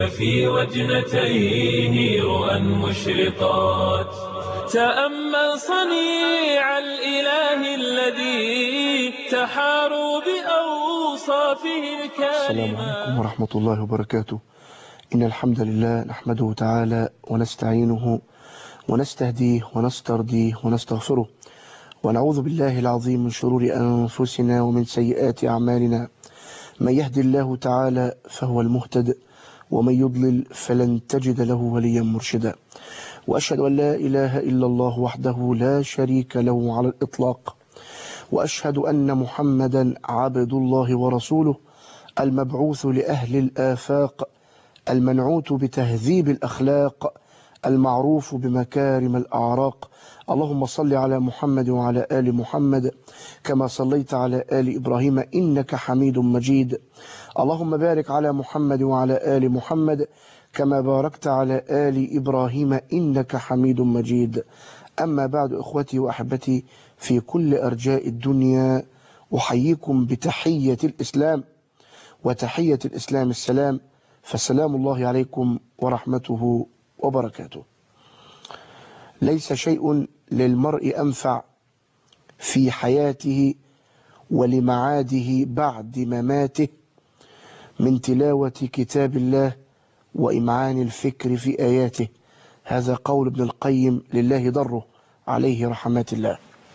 في وجنتيه رؤى مشرقات تأمل صنيع الإله الذي تحاروا بأوصافه السلام عليكم الكريمات ورحمة الله وبركاته إن الحمد لله نحمده تعالى ونستعينه ونستهديه ونسترضيه ونستغفره ونعوذ بالله العظيم من شرور أنفسنا ومن سيئات أعمالنا من يهد الله تعالى فهو المهتد ومن يضلل فلن تجد له وليا مرشدا وأشهد أن لا إله إلا الله وحده لا شريك له على الإطلاق وأشهد أن محمدا عبد الله ورسوله المبعوث لأهل الآفاق المنعوت بتهذيب الأخلاق المعروف بمكارم الأعراق اللهم صل على محمد وعلى آل محمد كما صليت على آل إبراهيم إنك حميد مجيد اللهم بارك على محمد وعلى آل محمد كما باركت على آل إبراهيم إنك حميد مجيد أما بعد إخوتي وأحبتي في كل أرجاء الدنيا أحييكم بتحية الإسلام وتحية الإسلام السلام فسلام الله عليكم ورحمته وبركاته ليس شيء للمرء أنفع في حياته ولمعاده بعد مماته من تلاوة كتاب الله وإمعان الفكر في آياته هذا قول ابن القيم لله ضره عليه رحمات الله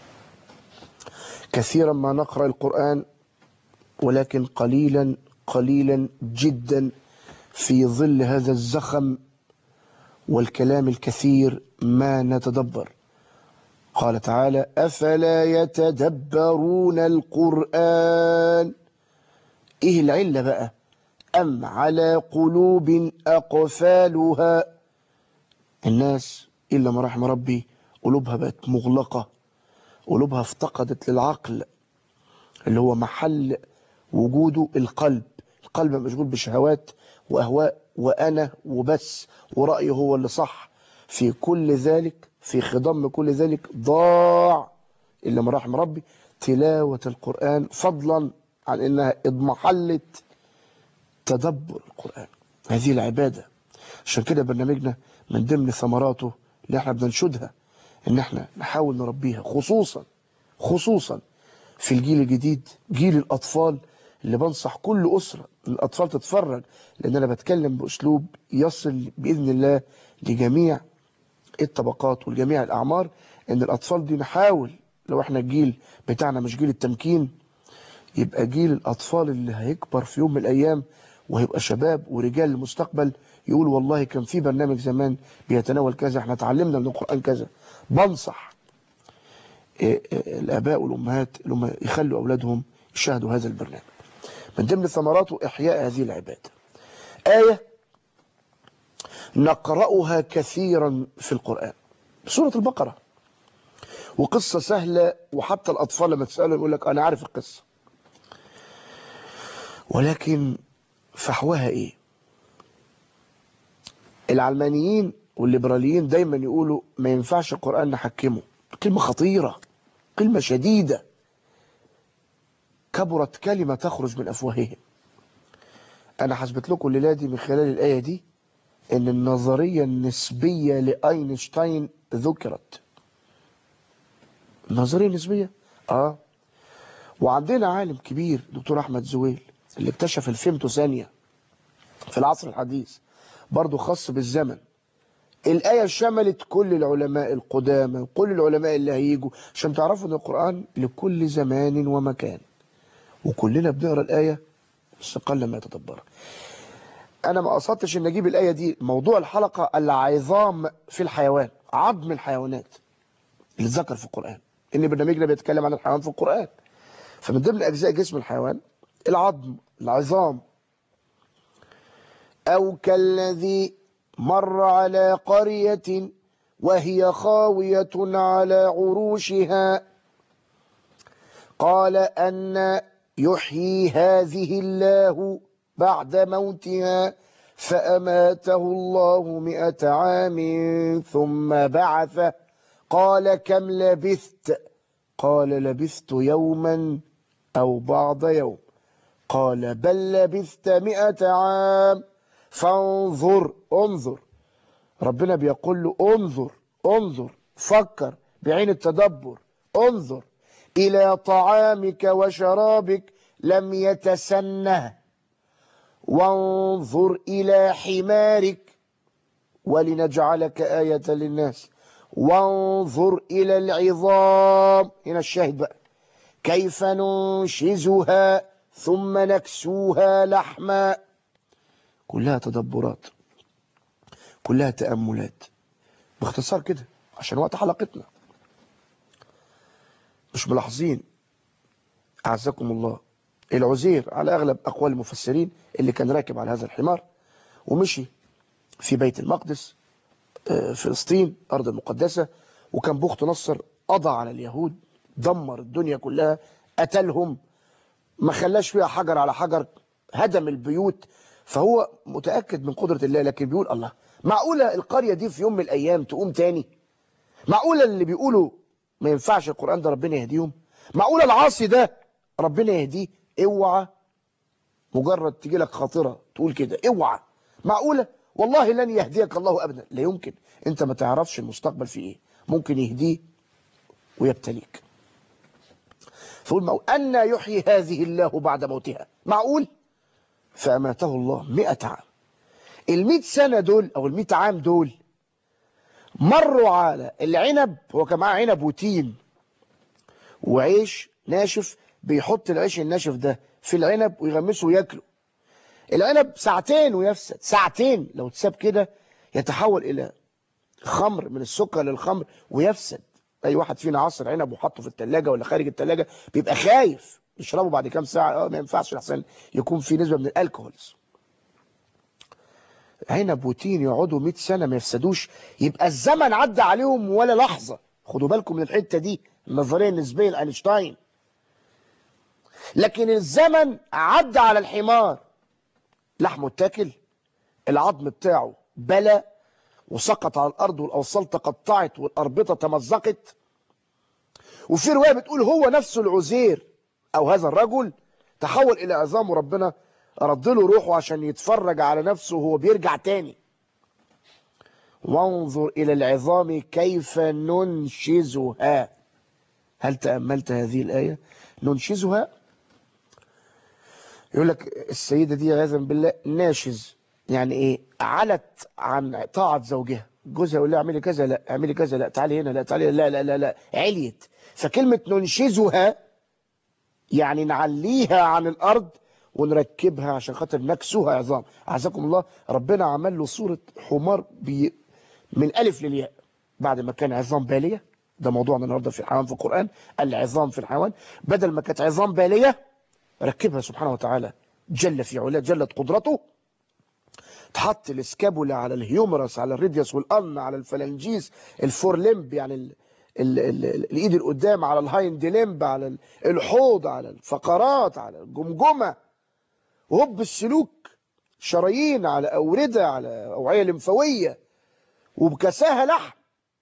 كثيرا ما نقرأ القرآن ولكن قليلا قليلا جدا في ظل هذا الزخم والكلام الكثير ما نتدبر قال تعالى أفلا يتدبرون القرآن إيه العلة بقى أم على قلوب أقفالها الناس إلا ما رحم ربي قلوبها بقت مغلقة قلوبها افتقدت للعقل اللي هو محل وجوده القلب القلب مشغول بشهوات وأهواء وأنا وبس ورأيه هو اللي صح في كل ذلك في خضم كل ذلك ضاع إلا من رحم ربي تلاوة القرآن فضلا عن إنها اضمحلت تدبر القرآن هذه العبادة عشان كده برنامجنا من ضمن ثمراته اللي احنا بننشدها ان احنا نحاول نربيها خصوصا خصوصا في الجيل الجديد جيل الأطفال اللي بنصح كل أسرة إن الأطفال تتفرج لأن أنا بتكلم بأسلوب يصل بإذن الله لجميع الطبقات والجميع الأعمار إن الأطفال دي نحاول لو احنا الجيل بتاعنا مش جيل التمكين يبقى جيل الأطفال اللي هيكبر في يوم من الأيام وهيبقى شباب ورجال المستقبل يقول والله كان في برنامج زمان بيتناول كذا احنا اتعلمنا من القرآن كذا بنصح إيه إيه الآباء والأمهات اللي هم يخلوا أولادهم يشاهدوا هذا البرنامج من ضمن ثمراته إحياء هذه العبادة آية نقرأها كثيرا في القرآن سورة البقرة وقصة سهلة وحتى الأطفال لما تسألهم يقول لك أنا عارف القصة ولكن فحوها إيه العلمانيين والليبراليين دايما يقولوا ما ينفعش القرآن نحكمه كلمة خطيرة كلمة شديدة كبرت كلمة تخرج من أفواههم أنا حسبت لكم الليلة دي من خلال الآية دي إن النظرية النسبية لأينشتاين ذكرت النظرية النسبية آه وعندنا عالم كبير دكتور أحمد زويل اللي اكتشف الفيمتو ثانية في العصر الحديث برضه خاص بالزمن الآية شملت كل العلماء القدامى وكل العلماء اللي هيجوا عشان تعرفوا ان القرآن لكل زمان ومكان وكلنا بنقرا الآية بس قل ما يتدبر أنا ما قصدتش إن أجيب الآية دي موضوع الحلقة العظام في الحيوان عظم الحيوانات اللي اتذكر في القرآن إن برنامجنا بيتكلم عن الحيوان في القرآن فمن ضمن أجزاء جسم الحيوان العظم العظام أو كالذي مر على قرية وهي خاوية على عروشها قال أن يحيي هذه الله بعد موتها فأماته الله مئة عام ثم بعثه قال كم لبثت قال لبثت يوما أو بعض يوم قال بل لبثت مئة عام فانظر انظر ربنا بيقول له انظر انظر فكر بعين التدبر انظر إلى طعامك وشرابك لم يتسنه وانظر إلى حمارك ولنجعلك آية للناس وانظر إلى العظام هنا الشاهد بقى كيف ننشزها ثم نكسوها لحما كلها تدبرات كلها تأملات باختصار كده عشان وقت حلقتنا مش ملاحظين أعزكم الله العزير على أغلب أقوال المفسرين اللي كان راكب على هذا الحمار ومشي في بيت المقدس فلسطين أرض المقدسة وكان بوخت نصر قضى على اليهود دمر الدنيا كلها قتلهم ما خلاش فيها حجر على حجر هدم البيوت فهو متأكد من قدرة الله لكن بيقول الله معقولة القرية دي في يوم من الأيام تقوم تاني معقولة اللي بيقولوا ما ينفعش القرآن ده ربنا يهديهم معقولة العاصي ده ربنا يهديه اوعى مجرد تجي لك خاطرة تقول كده اوعى معقولة والله لن يهديك الله أبدا لا يمكن انت ما تعرفش المستقبل فيه ايه ممكن يهديه ويبتليك فقول معقول أن يحيي هذه الله بعد موتها معقول فأماته الله مئة عام المئة سنة دول أو المئة عام دول مروا على العنب هو كان معاه عنب وتين وعيش ناشف بيحط العيش الناشف ده في العنب ويغمسه وياكله العنب ساعتين ويفسد ساعتين لو تساب كده يتحول إلى خمر من السكر للخمر ويفسد أي واحد فينا عصر عنب وحطه في التلاجة ولا خارج التلاجة بيبقى خايف يشربه بعد كام ساعة اه ما ينفعش لحسن يكون في نسبة من الألكوهولز عنب وتين يقعدوا 100 سنة ما يفسدوش يبقى الزمن عدى عليهم ولا لحظة خدوا بالكم من الحتة دي النظرية النسبية لأينشتاين لكن الزمن عدى على الحمار لحمه اتاكل العظم بتاعه بلى وسقط على الأرض والأوصال تقطعت والأربطة تمزقت وفي رواية بتقول هو نفسه العزير أو هذا الرجل تحول إلى عظام وربنا رد له روحه عشان يتفرج على نفسه وهو بيرجع تاني وانظر إلى العظام كيف ننشزها هل تأملت هذه الآية ننشزها يقول لك السيدة دي عياذا بالله ناشز يعني ايه علت عن طاعة زوجها جوزها يقول لها اعملي كذا لا اعملي كذا لا تعالي هنا لا تعالي لا لا لا لا عليت فكلمة ننشزها يعني نعليها عن الأرض ونركبها عشان خاطر نكسوها عظام أعزكم الله ربنا عمل له صورة حمار بي من ألف للياء بعد ما كان عظام بالية ده موضوعنا النهارده في الحيوان في القرآن العظام في الحيوان بدل ما كانت عظام بالية ركبها سبحانه وتعالى جل في علاه جلت قدرته تحط الاسكابولا على الهيومرس على الريديوس والأن على الفلنجيس الفورلمب يعني ال ال ال الايد القدام على الهايند لمب على الحوض على الفقرات على الجمجمة وهب السلوك شرايين على أوردة على أوعية لمفاوية وبكساها لحم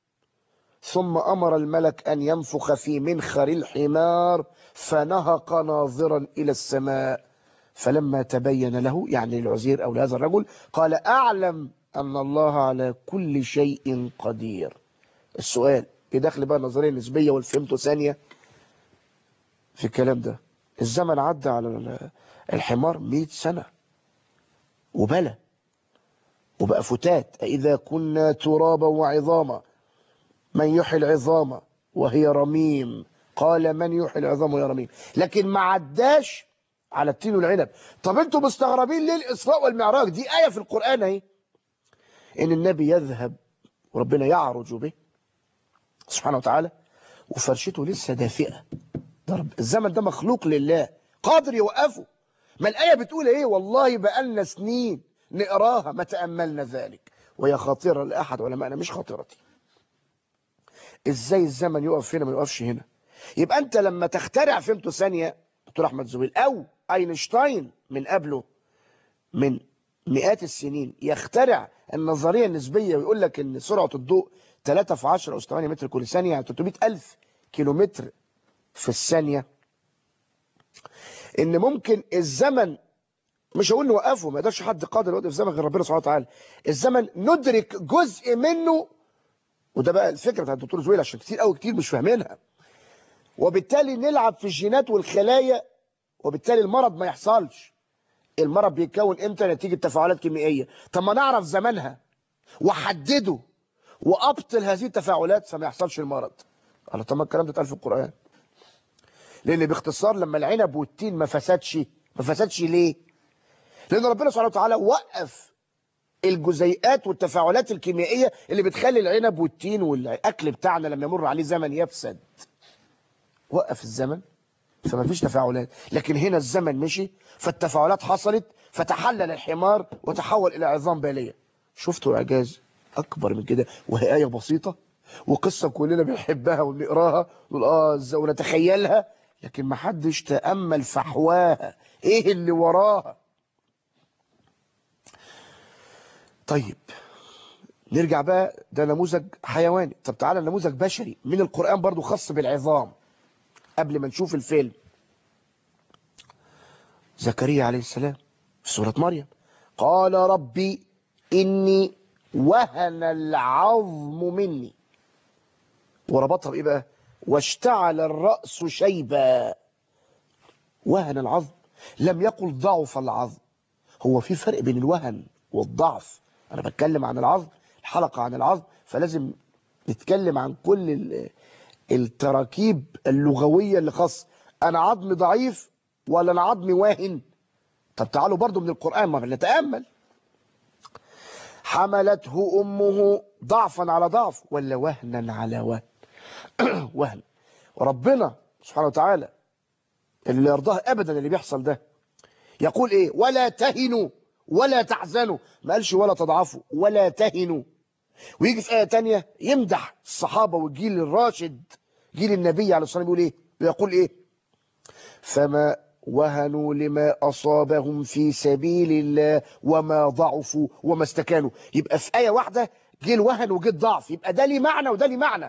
ثم أمر الملك أن ينفخ في منخر الحمار فنهق ناظرا إلى السماء فلما تبين له يعني العزير أو لهذا الرجل قال أعلم أن الله على كل شيء قدير السؤال يدخل بقى النظرية النسبية والفهمته ثانية في الكلام ده الزمن عدى على الحمار 100 سنة وبلى وبقى فتات إذا كنا ترابا وعظاما من يحيي العظام وهي رميم قال من يحيي العظام وهي رميم لكن ما عداش على التين والعنب طب انتوا مستغربين ليه الإسراء والمعراج دي آية في القرآن اهي إن النبي يذهب وربنا يعرج به سبحانه وتعالى وفرشته لسه دافئة ضرب الزمن ده مخلوق لله قادر يوقفه ما الآية بتقول ايه والله بقالنا سنين نقراها ما تأملنا ذلك وهي خاطرة لأحد علمائنا مش خاطرتي ازاي الزمن يقف هنا ما يقفش هنا يبقى انت لما تخترع فهمته ثانية دكتور احمد زويل او اينشتاين من قبله من مئات السنين يخترع النظرية النسبية ويقول لك ان سرعة الضوء 3 في 10 أس 8 متر كل ثانية يعني 300 ألف كيلومتر في الثانية ان ممكن الزمن مش هقول نوقفه ما يقدرش حد قادر يوقف الزمن غير ربنا سبحانه وتعالى الزمن ندرك جزء منه وده بقى الفكره بتاعت الدكتور زويل عشان كتير قوي كتير مش فاهمينها وبالتالي نلعب في الجينات والخلايا وبالتالي المرض ما يحصلش المرض بيتكون امتى نتيجه تفاعلات كيميائيه طب ما نعرف زمنها وحدده وابطل هذه التفاعلات فما يحصلش المرض الله طب ما الكلام ده اتقال في القران لان باختصار لما العنب والتين ما فسدش ما فسدش ليه لان ربنا سبحانه وتعالى وقف الجزيئات والتفاعلات الكيميائيه اللي بتخلي العنب والتين والاكل بتاعنا لما يمر عليه زمن يفسد وقف الزمن فما فيش تفاعلات لكن هنا الزمن مشي فالتفاعلات حصلت فتحلل الحمار وتحول الى عظام باليه شفتوا اعجاز اكبر من كده وهي ايه بسيطه وقصه كلنا بنحبها ونقراها ونقول اه ازاي ونتخيلها لكن ما حدش تامل فحواها ايه اللي وراها طيب نرجع بقى ده نموذج حيواني طب تعالى نموذج بشري من القرآن برضو خاص بالعظام قبل ما نشوف الفيلم زكريا عليه السلام في سورة مريم قال ربي إني وهن العظم مني وربطها بإيه بقى واشتعل الرأس شيبا وهن العظم لم يقل ضعف العظم هو في فرق بين الوهن والضعف أنا بتكلم عن العظم الحلقة عن العظم فلازم نتكلم عن كل ال- التراكيب اللغوية اللي خاص أنا عظمي ضعيف ولا أنا عظمي واهن طب تعالوا برضو من القرآن ما نتأمل حملته أمه ضعفا على ضعف ولا وهنا على وهن وهن وربنا سبحانه وتعالى اللي لا يرضاه أبدا اللي بيحصل ده يقول إيه ولا تهنوا ولا تحزنوا ما قالش ولا تضعفوا ولا تهنوا ويجي في آية تانية يمدح الصحابة والجيل الراشد جيل النبي عليه الصلاة والسلام يقول إيه بيقول إيه فما وهنوا لما أصابهم في سبيل الله وما ضعفوا وما استكانوا يبقى في آية واحدة جه الوهن وجه الضعف يبقى ده ليه معنى وده ليه معنى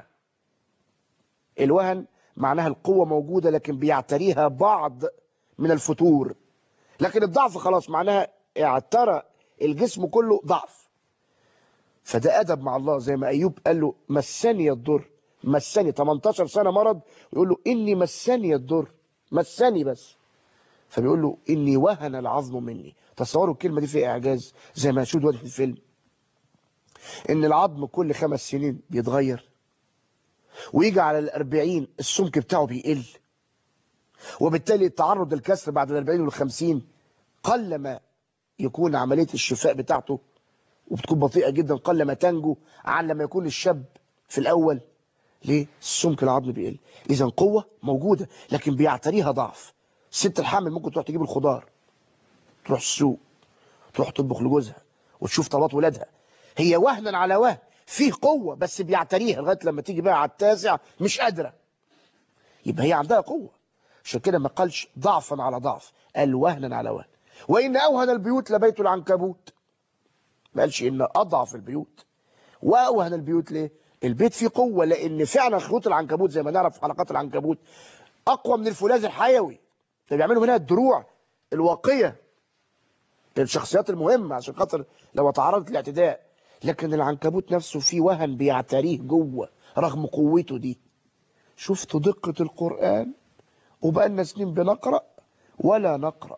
الوهن معناها القوة موجودة لكن بيعتريها بعض من الفتور لكن الضعف خلاص معناها اعترى الجسم كله ضعف فده أدب مع الله زي ما أيوب قال له مسني الضر مسني 18 سنة مرض ويقول له إني مسني الضر مسني بس فبيقول له إني وهن العظم مني تصوروا الكلمة دي فيها إعجاز زي ما هشود وجه في الفيلم إن العظم كل خمس سنين بيتغير ويجي على الأربعين السمك بتاعه بيقل وبالتالي التعرض للكسر بعد الأربعين والخمسين قل ما يكون عملية الشفاء بتاعته وبتكون بطيئة جدا قل ما تنجو عن لما يكون الشاب في الأول ليه؟ السمك العظم بيقل إذا قوة موجودة لكن بيعتريها ضعف الست الحامل ممكن تروح تجيب الخضار تروح السوق تروح تطبخ لجوزها وتشوف طلبات ولادها هي وهنا على وهن فيه قوة بس بيعتريها لغاية لما تيجي بقى على التاسع مش قادرة يبقى هي عندها قوة عشان كده ما قالش ضعفا على ضعف قال وهنا على وهن وإن أوهن البيوت لبيت العنكبوت ما قالش إن أضعف البيوت وأوهن البيوت ليه البيت فيه قوة لأن فعلا خيوط العنكبوت زي ما نعرف في حلقات العنكبوت أقوى من الفولاذ الحيوي ده بيعملوا منها الدروع الواقية للشخصيات المهمة عشان خاطر لو تعرضت للاعتداء لكن العنكبوت نفسه فيه وهن بيعتريه جوه رغم قوته دي شفتوا دقة القرآن وبقالنا سنين بنقرأ ولا نقرأ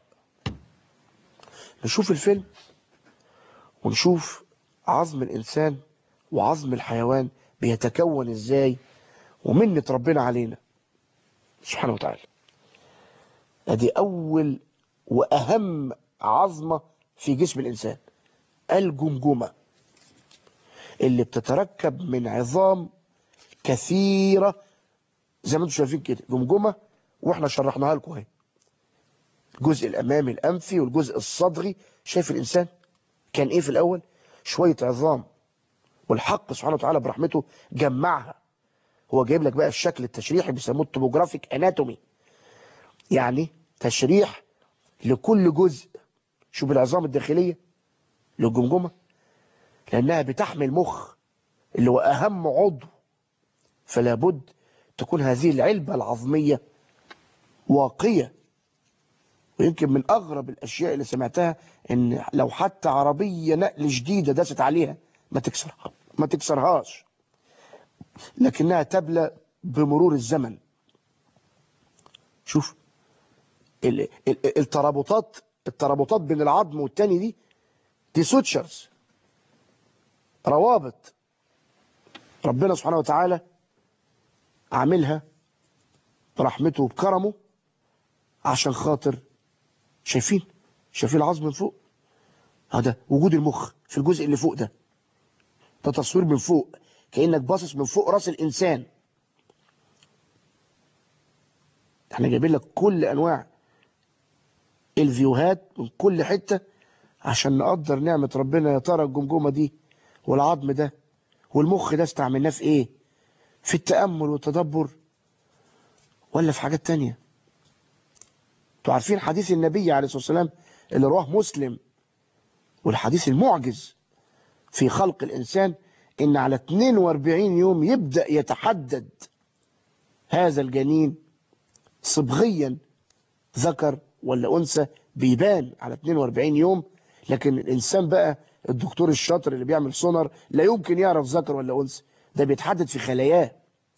نشوف الفيلم ونشوف عظم الإنسان وعظم الحيوان بيتكون إزاي ومنة ربنا علينا سبحانه وتعالى ادي أول وأهم عظمة في جسم الإنسان الجمجمة اللي بتتركب من عظام كثيرة زي ما انتم شايفين كده جمجمة واحنا شرحناها لكم اهي الجزء الامامي الانفي والجزء الصدغي شايف الانسان كان ايه في الاول شوية عظام والحق سبحانه وتعالى برحمته جمعها هو جايب لك بقى الشكل التشريحي بيسموه التوبوجرافيك اناتومي يعني تشريح لكل جزء شوف العظام الداخلية للجمجمة لأنها بتحمل مخ اللي هو أهم عضو فلا بد تكون هذه العلبة العظمية واقية ويمكن من أغرب الأشياء اللي سمعتها إن لو حتى عربية نقل جديدة داست عليها ما تكسرها ما تكسرهاش لكنها تبلى بمرور الزمن شوف ال- ال- الترابطات الترابطات بين العظم والتاني دي دي سوتشرز روابط ربنا سبحانه وتعالى عاملها برحمته وبكرمه عشان خاطر شايفين شايفين العظم من فوق هذا وجود المخ في الجزء اللي فوق ده ده تصوير من فوق كأنك باصص من فوق راس الإنسان احنا جايبين لك كل أنواع الفيوهات من كل حتة عشان نقدر نعمة ربنا يا ترى الجمجمة دي والعظم ده والمخ ده استعملناه في ايه في التأمل والتدبر ولا في حاجات تانية انتوا عارفين حديث النبي عليه الصلاة والسلام اللي رواه مسلم والحديث المعجز في خلق الإنسان إن على 42 يوم يبدأ يتحدد هذا الجنين صبغيا ذكر ولا أنثى بيبان على 42 يوم لكن الإنسان بقى الدكتور الشاطر اللي بيعمل سونار لا يمكن يعرف ذكر ولا أنثى ده بيتحدد في خلاياه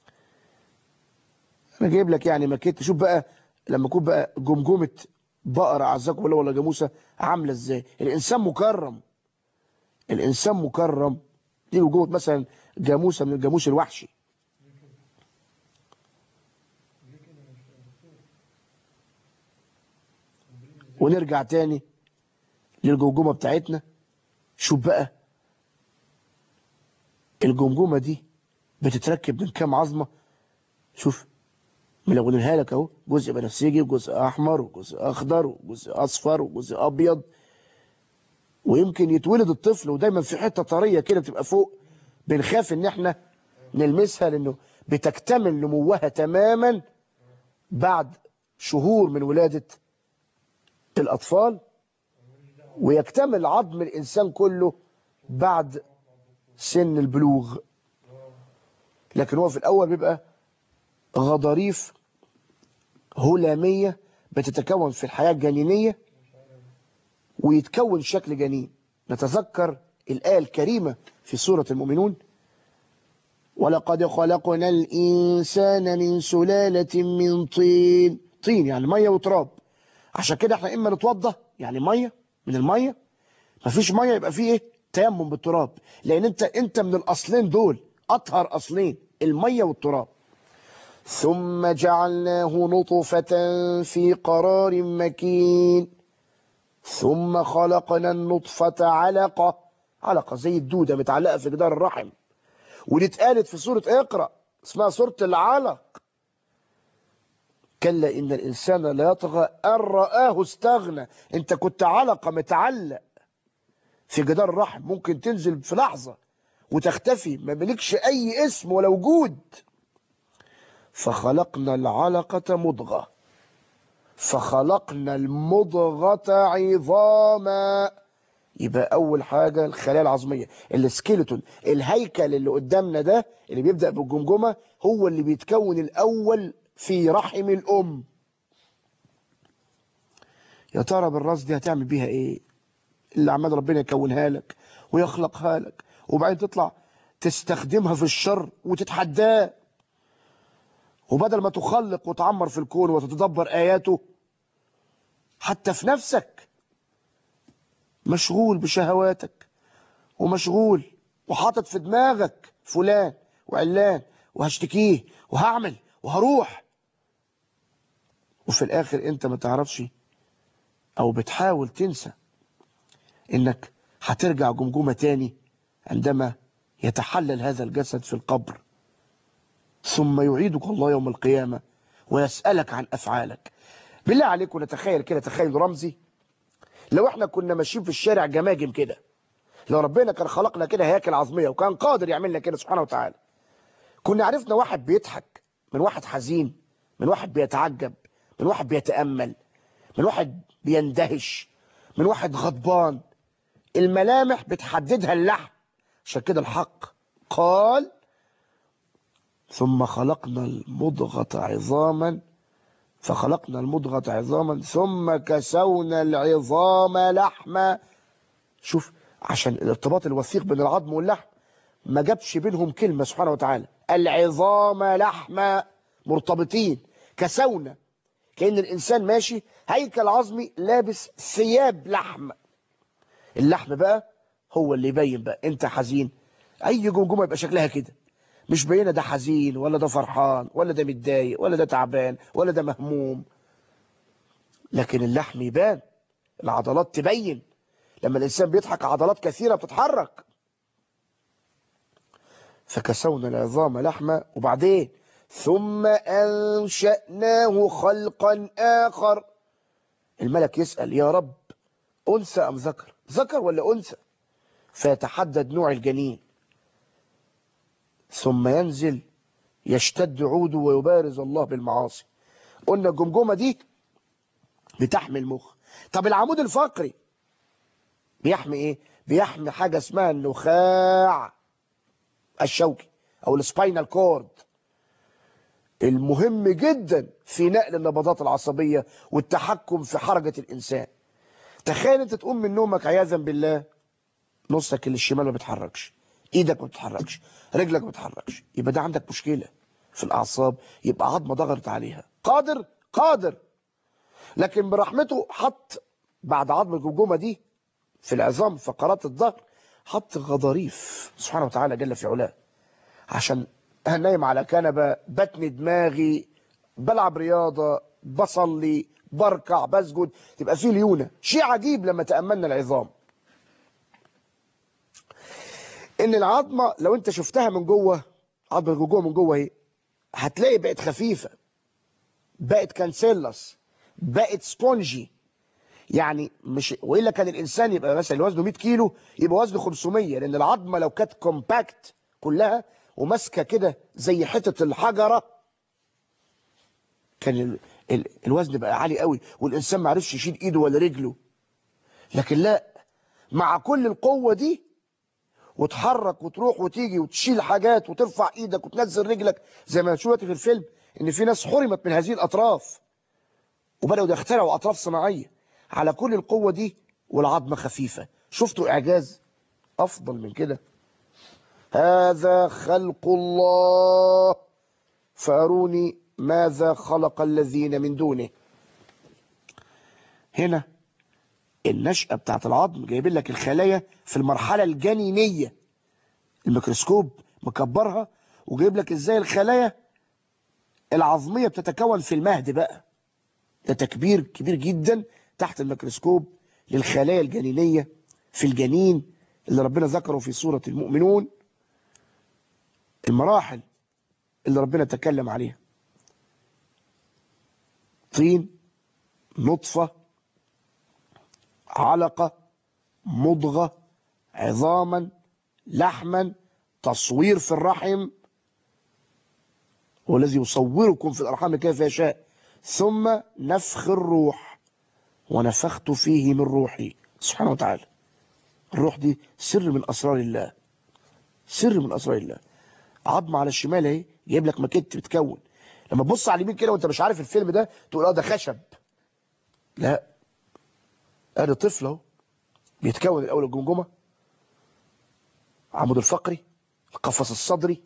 أنا جايب لك يعني ماكيت شوف بقى لما يكون بقى جمجمة بقرة أعزكم الله ولا جاموسة عاملة إزاي الإنسان مكرم الإنسان مكرم دي جمجمة مثلا جاموسة من الجاموس الوحشي ونرجع تاني للجمجمة بتاعتنا شوف بقى الجمجمة دي بتتركب من كام عظمة شوف ملونينها لك اهو جزء بنفسجي وجزء احمر وجزء اخضر وجزء اصفر وجزء ابيض ويمكن يتولد الطفل ودايما في حته طريه كده بتبقى فوق بنخاف ان احنا نلمسها لانه بتكتمل نموها تماما بعد شهور من ولاده الاطفال ويكتمل عظم الانسان كله بعد سن البلوغ لكن هو في الاول بيبقى غضاريف هلامية بتتكون في الحياة الجنينية ويتكون شكل جنين نتذكر الآية الكريمة في سورة المؤمنون ولقد خلقنا الإنسان من سلالة من طين طين يعني مية وتراب عشان كده احنا إما نتوضى يعني مية من المية مفيش مية يبقى فيه ايه تيمم بالتراب لأن انت انت من الأصلين دول أطهر أصلين المية والتراب ثم جعلناه نطفة في قرار مكين ثم خلقنا النطفة علقة علقة زي الدودة متعلقة في جدار الرحم ودي اتقالت في سورة اقرأ اسمها سورة العلق كلا إن الإنسان لا يطغى أن رآه استغنى أنت كنت علقة متعلق في جدار الرحم ممكن تنزل في لحظة وتختفي ما ملكش أي اسم ولا وجود فخلقنا العلقة مضغة فخلقنا المضغة عظاما يبقى أول حاجة الخلايا العظمية السكيلتون الهيكل اللي قدامنا ده اللي بيبدأ بالجمجمة هو اللي بيتكون الأول في رحم الأم يا ترى بالراس دي هتعمل بيها إيه اللي عمال ربنا يكونها لك ويخلقها لك وبعدين تطلع تستخدمها في الشر وتتحداه وبدل ما تخلق وتعمر في الكون وتتدبر آياته حتى في نفسك مشغول بشهواتك ومشغول وحاطط في دماغك فلان وعلان وهشتكيه وهعمل وهروح وفي الآخر أنت ما تعرفش أو بتحاول تنسى إنك هترجع جمجمة تاني عندما يتحلل هذا الجسد في القبر ثم يعيدك الله يوم القيامة ويسألك عن أفعالك بالله عليكم نتخيل كده تخيل رمزي لو احنا كنا ماشيين في الشارع جماجم كده لو ربنا كان خلقنا كده هياكل عظمية وكان قادر يعملنا كده سبحانه وتعالى كنا عرفنا واحد بيضحك من واحد حزين من واحد بيتعجب من واحد بيتأمل من واحد بيندهش من واحد غضبان الملامح بتحددها اللحم عشان كده الحق قال ثم خلقنا المضغة عظاما فخلقنا المضغة عظاما ثم كسونا العظام لحما شوف عشان الارتباط الوثيق بين العظم واللحم ما جابش بينهم كلمة سبحانه وتعالى العظام لحما مرتبطين كسونا كأن الإنسان ماشي هيكل عظمي لابس ثياب لحم اللحم بقى هو اللي يبين بقى انت حزين اي جمجمه يبقى شكلها كده مش باينه ده حزين ولا ده فرحان ولا ده متضايق ولا ده تعبان ولا ده مهموم لكن اللحم يبان العضلات تبين لما الانسان بيضحك عضلات كثيره بتتحرك فكسونا العظام لحمه وبعدين ثم انشاناه خلقا اخر الملك يسال يا رب انثى ام ذكر ذكر ولا انثى فيتحدد نوع الجنين ثم ينزل يشتد عوده ويبارز الله بالمعاصي قلنا الجمجمة دي بتحمي المخ طب العمود الفقري بيحمي ايه بيحمي حاجة اسمها النخاع الشوكي او السباينال كورد المهم جدا في نقل النبضات العصبية والتحكم في حركة الإنسان تخيل انت تقوم من نومك عياذا بالله نصك اللي الشمال ما بيتحركش ايدك ما بتتحركش رجلك ما بتتحركش يبقى ده عندك مشكله في الاعصاب يبقى عظمه ضغطت عليها قادر قادر لكن برحمته حط بعد عظم الجمجمه دي في العظام فقرات الظهر حط غضاريف سبحانه وتعالى جل في علاه عشان نايم على كنبه بتني دماغي بلعب رياضه بصلي بركع بسجد تبقى فيه ليونه شيء عجيب لما تاملنا العظام ان العظمه لو انت شفتها من جوه عظمه الجوه من جوه اهي هتلاقي بقت خفيفه بقت كانسيلس بقت سبونجي يعني مش والا كان الانسان يبقى مثلا اللي وزنه 100 كيلو يبقى وزنه 500 لان العظمه لو كانت كومباكت كلها وماسكه كده زي حته الحجره كان ال... ال... الوزن بقى عالي قوي والانسان ما عرفش يشيل ايده ولا رجله لكن لا مع كل القوه دي وتحرك وتروح وتيجي وتشيل حاجات وترفع ايدك وتنزل رجلك زي ما شفت في الفيلم ان في ناس حرمت من هذه الاطراف وبداوا يخترعوا اطراف صناعيه على كل القوه دي والعظمه خفيفه شفتوا اعجاز افضل من كده هذا خلق الله فاروني ماذا خلق الذين من دونه هنا النشأة بتاعت العظم جايبين لك الخلايا في المرحلة الجنينية الميكروسكوب مكبرها وجايب لك ازاي الخلايا العظمية بتتكون في المهد بقى ده تكبير كبير جدا تحت الميكروسكوب للخلايا الجنينية في الجنين اللي ربنا ذكره في سورة المؤمنون المراحل اللي ربنا تكلم عليها طين نطفة علقة مضغة عظاما لحما تصوير في الرحم والذي يصوركم في الأرحام كيف يشاء ثم نفخ الروح ونفخت فيه من روحي سبحانه وتعالى الروح دي سر من أسرار الله سر من أسرار الله عظم على الشمال اهي جايب لك ماكيت بتكون لما تبص على اليمين كده وانت مش عارف الفيلم ده تقول اه ده خشب لا ادي طفل اهو بيتكون الاول الجمجمه عمود الفقري القفص الصدري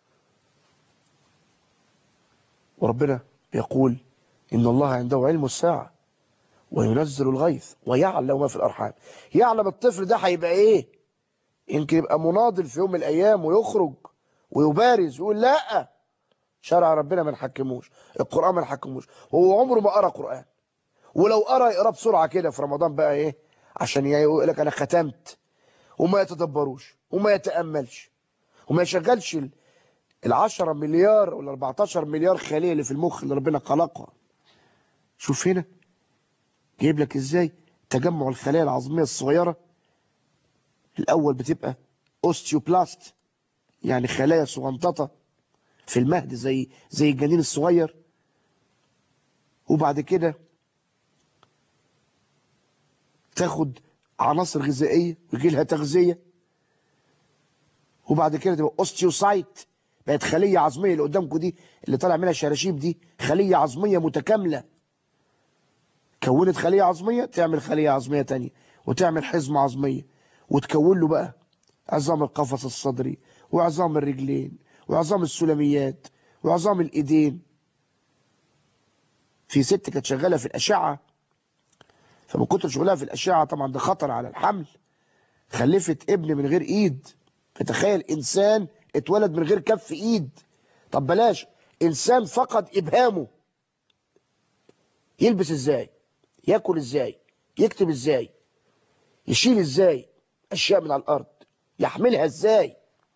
وربنا يقول ان الله عنده علم الساعه وينزل الغيث ويعلم ما في الارحام يعلم الطفل ده هيبقى ايه يمكن يبقى مناضل في يوم من الايام ويخرج ويبارز ويقول لا شرع ربنا ما نحكموش القران ما نحكموش هو عمره ما قرا قران ولو قرا يقرا بسرعه كده في رمضان بقى ايه عشان يقول لك انا ختمت وما يتدبروش وما يتاملش وما يشغلش ال 10 مليار ولا 14 مليار خليه اللي في المخ اللي ربنا خلقها شوف هنا جايب لك ازاي تجمع الخلايا العظميه الصغيره الاول بتبقى اوستيوبلاست يعني خلايا صغنططه في المهد زي زي الجنين الصغير وبعد كده تاخد عناصر غذائيه ويجي لها تغذيه وبعد كده تبقى اوستيوسايت بقت خليه عظميه اللي قدامكم دي اللي طالع منها شراشيب دي خليه عظميه متكامله كونت خليه عظميه تعمل خليه عظميه تانية وتعمل حزمه عظميه وتكون له بقى عظام القفص الصدري وعظام الرجلين وعظام السلميات وعظام الايدين في ست كانت شغاله في الاشعه فمن كتر شغلها في الاشعه طبعا ده خطر على الحمل خلفت ابن من غير ايد فتخيل انسان اتولد من غير كف ايد طب بلاش انسان فقد ابهامه يلبس ازاي ياكل ازاي يكتب ازاي يشيل ازاي اشياء من على الارض يحملها ازاي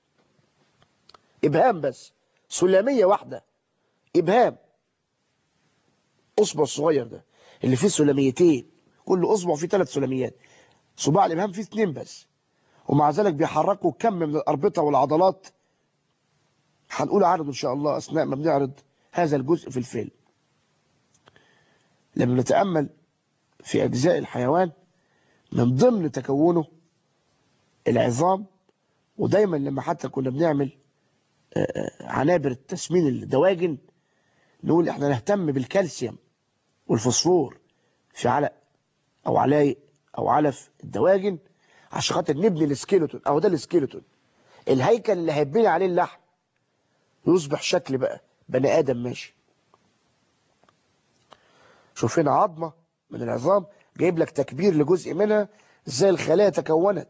ابهام بس سلاميه واحده ابهام اصبع الصغير ده اللي فيه سلاميتين كل اصبع فيه ثلاث سلاميات صباع الابهام فيه اثنين بس ومع ذلك بيحركوا كم من الاربطه والعضلات هنقول عرض ان شاء الله اثناء ما بنعرض هذا الجزء في الفيلم لما نتامل في اجزاء الحيوان من ضمن تكونه العظام ودايما لما حتى كنا بنعمل عنابر تسمين الدواجن نقول احنا نهتم بالكالسيوم والفوسفور في علق او علايق او علف الدواجن عشان خاطر نبني السكيلتون او ده السكيلتون الهيكل اللي هيبني عليه اللحم يصبح شكل بقى بني ادم ماشي شوف هنا عظمه من العظام جايب لك تكبير لجزء منها ازاي الخلايا تكونت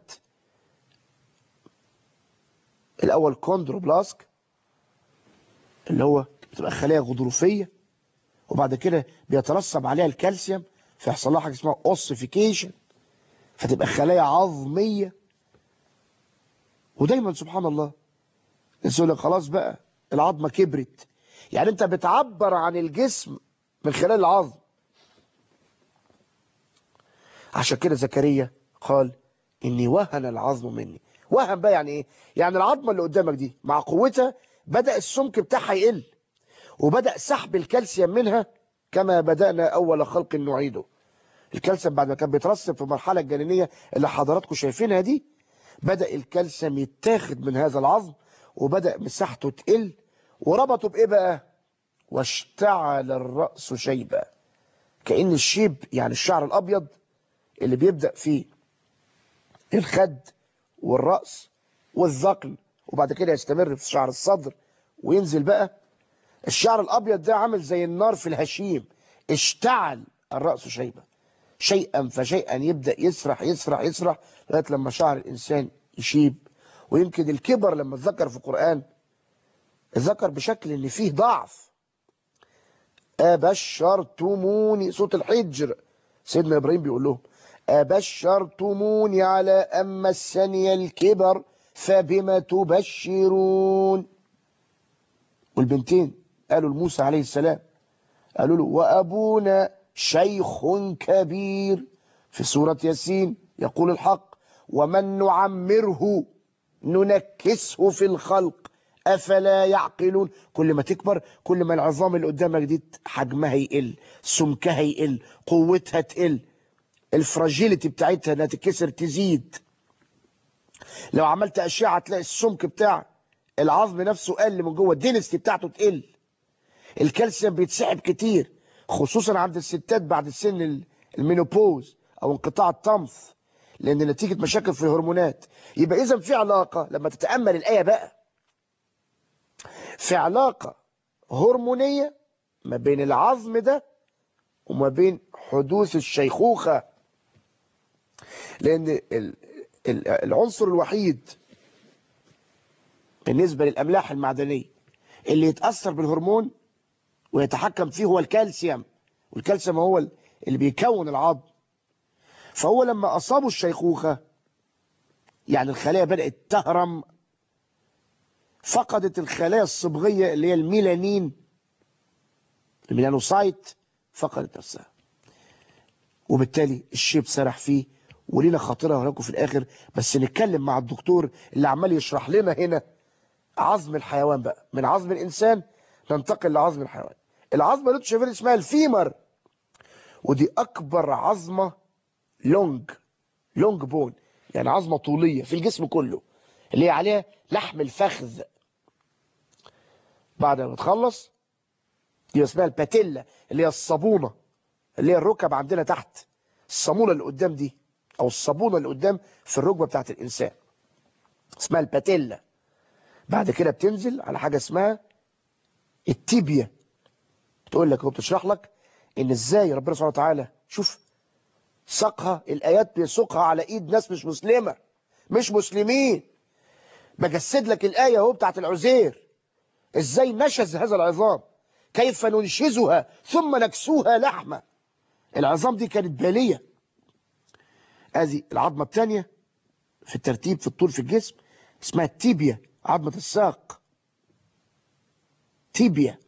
الاول كوندروبلاسك اللي هو بتبقى خلايا غضروفيه وبعد كده بيترسب عليها الكالسيوم فيحصل لها حاجه اسمها اوسيفيكيشن فتبقى خلايا عظميه ودايما سبحان الله الناس يقول لك خلاص بقى العظمه كبرت يعني انت بتعبر عن الجسم من خلال العظم عشان كده زكريا قال اني وهن العظم مني وهن بقى يعني ايه يعني العظمه اللي قدامك دي مع قوتها بدا السمك بتاعها يقل وبدا سحب الكالسيوم منها كما بدانا اول خلق نعيده الكالسيوم بعد ما كان بيترسب في المرحله الجنينيه اللي حضراتكم شايفينها دي بدا الكالسيوم يتاخد من هذا العظم وبدا مساحته تقل وربطه بايه بقى واشتعل الراس شيبا كان الشيب يعني الشعر الابيض اللي بيبدا فيه الخد والراس والذقن وبعد كده يستمر في شعر الصدر وينزل بقى الشعر الابيض ده عامل زي النار في الهشيم اشتعل الراس شيبه شيئا فشيئا يبدا يسرح يسرح يسرح لغايه لما شعر الانسان يشيب ويمكن الكبر لما اتذكر في القران اتذكر بشكل ان فيه ضعف ابشرتموني صوت الحجر سيدنا ابراهيم بيقول لهم ابشرتموني على ان مسني الكبر فبم تبشرون والبنتين قالوا لموسى عليه السلام قالوا له وابونا شيخ كبير في سورة ياسين يقول الحق ومن نعمره ننكسه في الخلق أفلا يعقلون كل ما تكبر كل ما العظام اللي قدامك دي حجمها يقل سمكها يقل قوتها تقل الفراجيليتي بتاعتها انها تتكسر تزيد لو عملت أشعة تلاقي السمك بتاع العظم نفسه قل من جوه الدينستي بتاعته تقل الكالسيوم بيتسحب كتير خصوصا عند الستات بعد السن المينوبوز او انقطاع الطمث لان نتيجه مشاكل في الهرمونات يبقى اذا في علاقه لما تتامل الايه بقى في علاقه هرمونيه ما بين العظم ده وما بين حدوث الشيخوخه لان العنصر الوحيد بالنسبه للاملاح المعدنيه اللي يتاثر بالهرمون ويتحكم فيه هو الكالسيوم والكالسيوم هو اللي بيكون العظم فهو لما أصابوا الشيخوخة يعني الخلايا بدأت تهرم فقدت الخلايا الصبغية اللي هي الميلانين الميلانوسايت فقدت نفسها وبالتالي الشيب سرح فيه ولينا خاطرة هناكم في الآخر بس نتكلم مع الدكتور اللي عمال يشرح لنا هنا عظم الحيوان بقى من عظم الإنسان ننتقل لعظم الحيوان العظمه اللي انتوا شايفينها اسمها الفيمر ودي اكبر عظمه لونج لونج بون يعني عظمه طوليه في الجسم كله اللي هي عليها لحم الفخذ بعد ما تخلص دي اسمها الباتيلا اللي هي الصابونه اللي هي الركب عندنا تحت الصاموله اللي قدام دي او الصابونه اللي قدام في الركبه بتاعت الانسان اسمها الباتيلا بعد كده بتنزل على حاجه اسمها التيبيا بتقول لك هو بتشرح لك ان ازاي ربنا سبحانه وتعالى شوف ساقها الايات بيسوقها على ايد ناس مش مسلمه مش مسلمين بجسد لك الايه اهو بتاعت العزير ازاي نشز هذا العظام كيف ننشزها ثم نكسوها لحمه العظام دي كانت باليه ادي العظمه الثانيه في الترتيب في الطول في الجسم اسمها التيبيا عظمه الساق تيبيا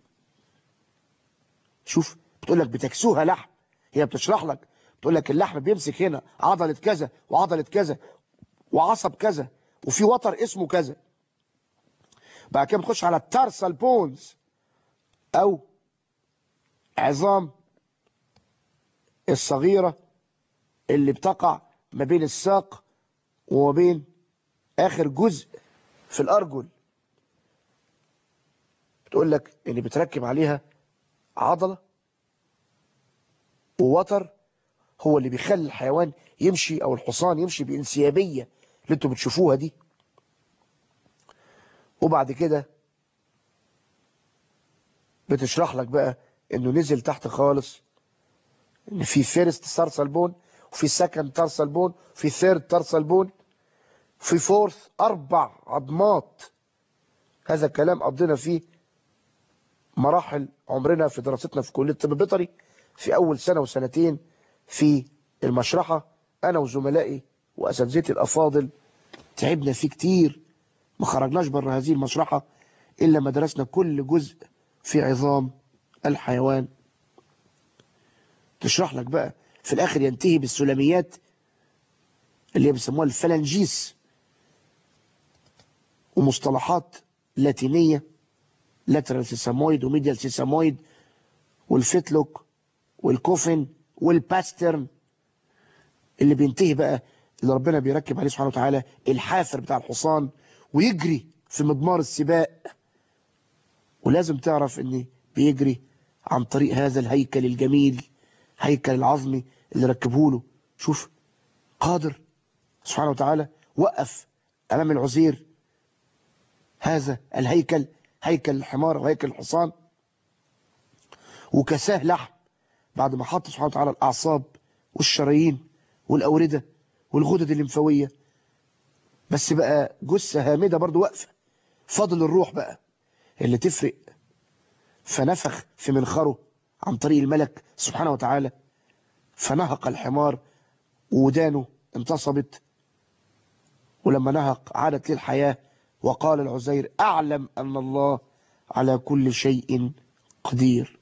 شوف بتقول لك بتكسوها لحم هي بتشرح لك بتقول لك اللحم بيمسك هنا عضله كذا وعضله كذا وعصب كذا وفي وتر اسمه كذا بعد كده بتخش على التارسال بونز او عظام الصغيرة اللي بتقع ما بين الساق وما بين اخر جزء في الارجل بتقول لك ان بتركب عليها عضلة ووتر هو اللي بيخلي الحيوان يمشي او الحصان يمشي بانسيابية اللي انتوا بتشوفوها دي وبعد كده بتشرح لك بقى انه نزل تحت خالص ان في فيرست تارسال بون وفي سكند تارسال بون في ثيرد تارسال بون في فورث اربع عظمات هذا الكلام قضينا فيه مراحل عمرنا في دراستنا في كليه الطب البيطري في اول سنه وسنتين في المشرحه انا وزملائي واساتذتي الافاضل تعبنا فيه كتير ما خرجناش بره هذه المشرحه الا ما درسنا كل جزء في عظام الحيوان تشرح لك بقى في الاخر ينتهي بالسلميات اللي هي بيسموها الفلنجيس ومصطلحات لاتينية لاترال سيسامويد وميديال سيسامويد والفتلوك والكوفن والباسترن اللي بينتهي بقى اللي ربنا بيركب عليه سبحانه وتعالى الحافر بتاع الحصان ويجري في مضمار السباق ولازم تعرف ان بيجري عن طريق هذا الهيكل الجميل هيكل العظمي اللي ركبه له شوف قادر سبحانه وتعالى وقف امام العزير هذا الهيكل هيكل الحمار وهيكل الحصان وكساه لحم بعد ما حط سبحانه وتعالى الاعصاب والشرايين والاورده والغدد الليمفاويه بس بقى جثه هامده برضو واقفه فضل الروح بقى اللي تفرق فنفخ في منخره عن طريق الملك سبحانه وتعالى فنهق الحمار ودانه انتصبت ولما نهق عادت للحياة وقال العزير أعلم أن الله على كل شيء قدير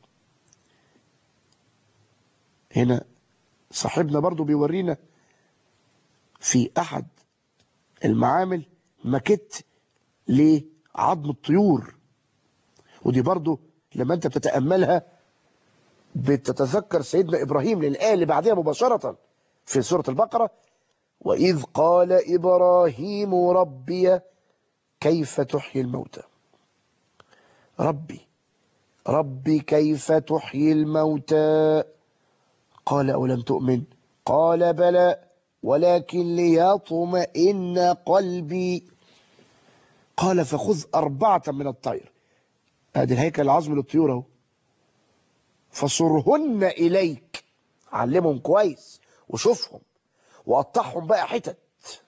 هنا صاحبنا برضو بيورينا في أحد المعامل مكت لعظم الطيور ودي برضو لما انت بتتأملها بتتذكر سيدنا إبراهيم للآية اللي بعدها مباشرة في سورة البقرة وإذ قال إبراهيم ربي كيف تحيي الموتى ربي ربي كيف تحيي الموتى قال أولم تؤمن قال بلى ولكن ليطمئن قلبي قال فخذ أربعة من الطير هذه الهيكل العظمي للطيور اهو فصرهن إليك علمهم كويس وشوفهم وقطعهم بقى حتت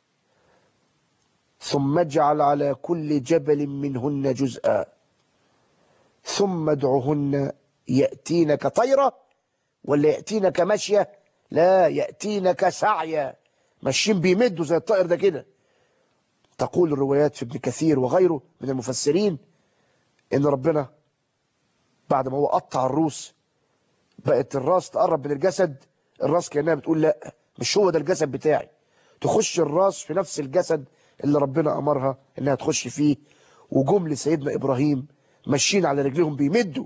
ثم اجعل على كل جبل منهن جزءا ثم ادعهن يأتينك طيرة ولا يأتينك مشية لا يأتينك سعيا ماشيين بيمدوا زي الطائر ده كده تقول الروايات في ابن كثير وغيره من المفسرين ان ربنا بعد ما هو قطع الروس بقت الراس تقرب من الجسد الراس كأنها بتقول لا مش هو ده الجسد بتاعي تخش الراس في نفس الجسد اللي ربنا أمرها إنها تخش فيه وجم لسيدنا إبراهيم ماشيين على رجليهم بيمدوا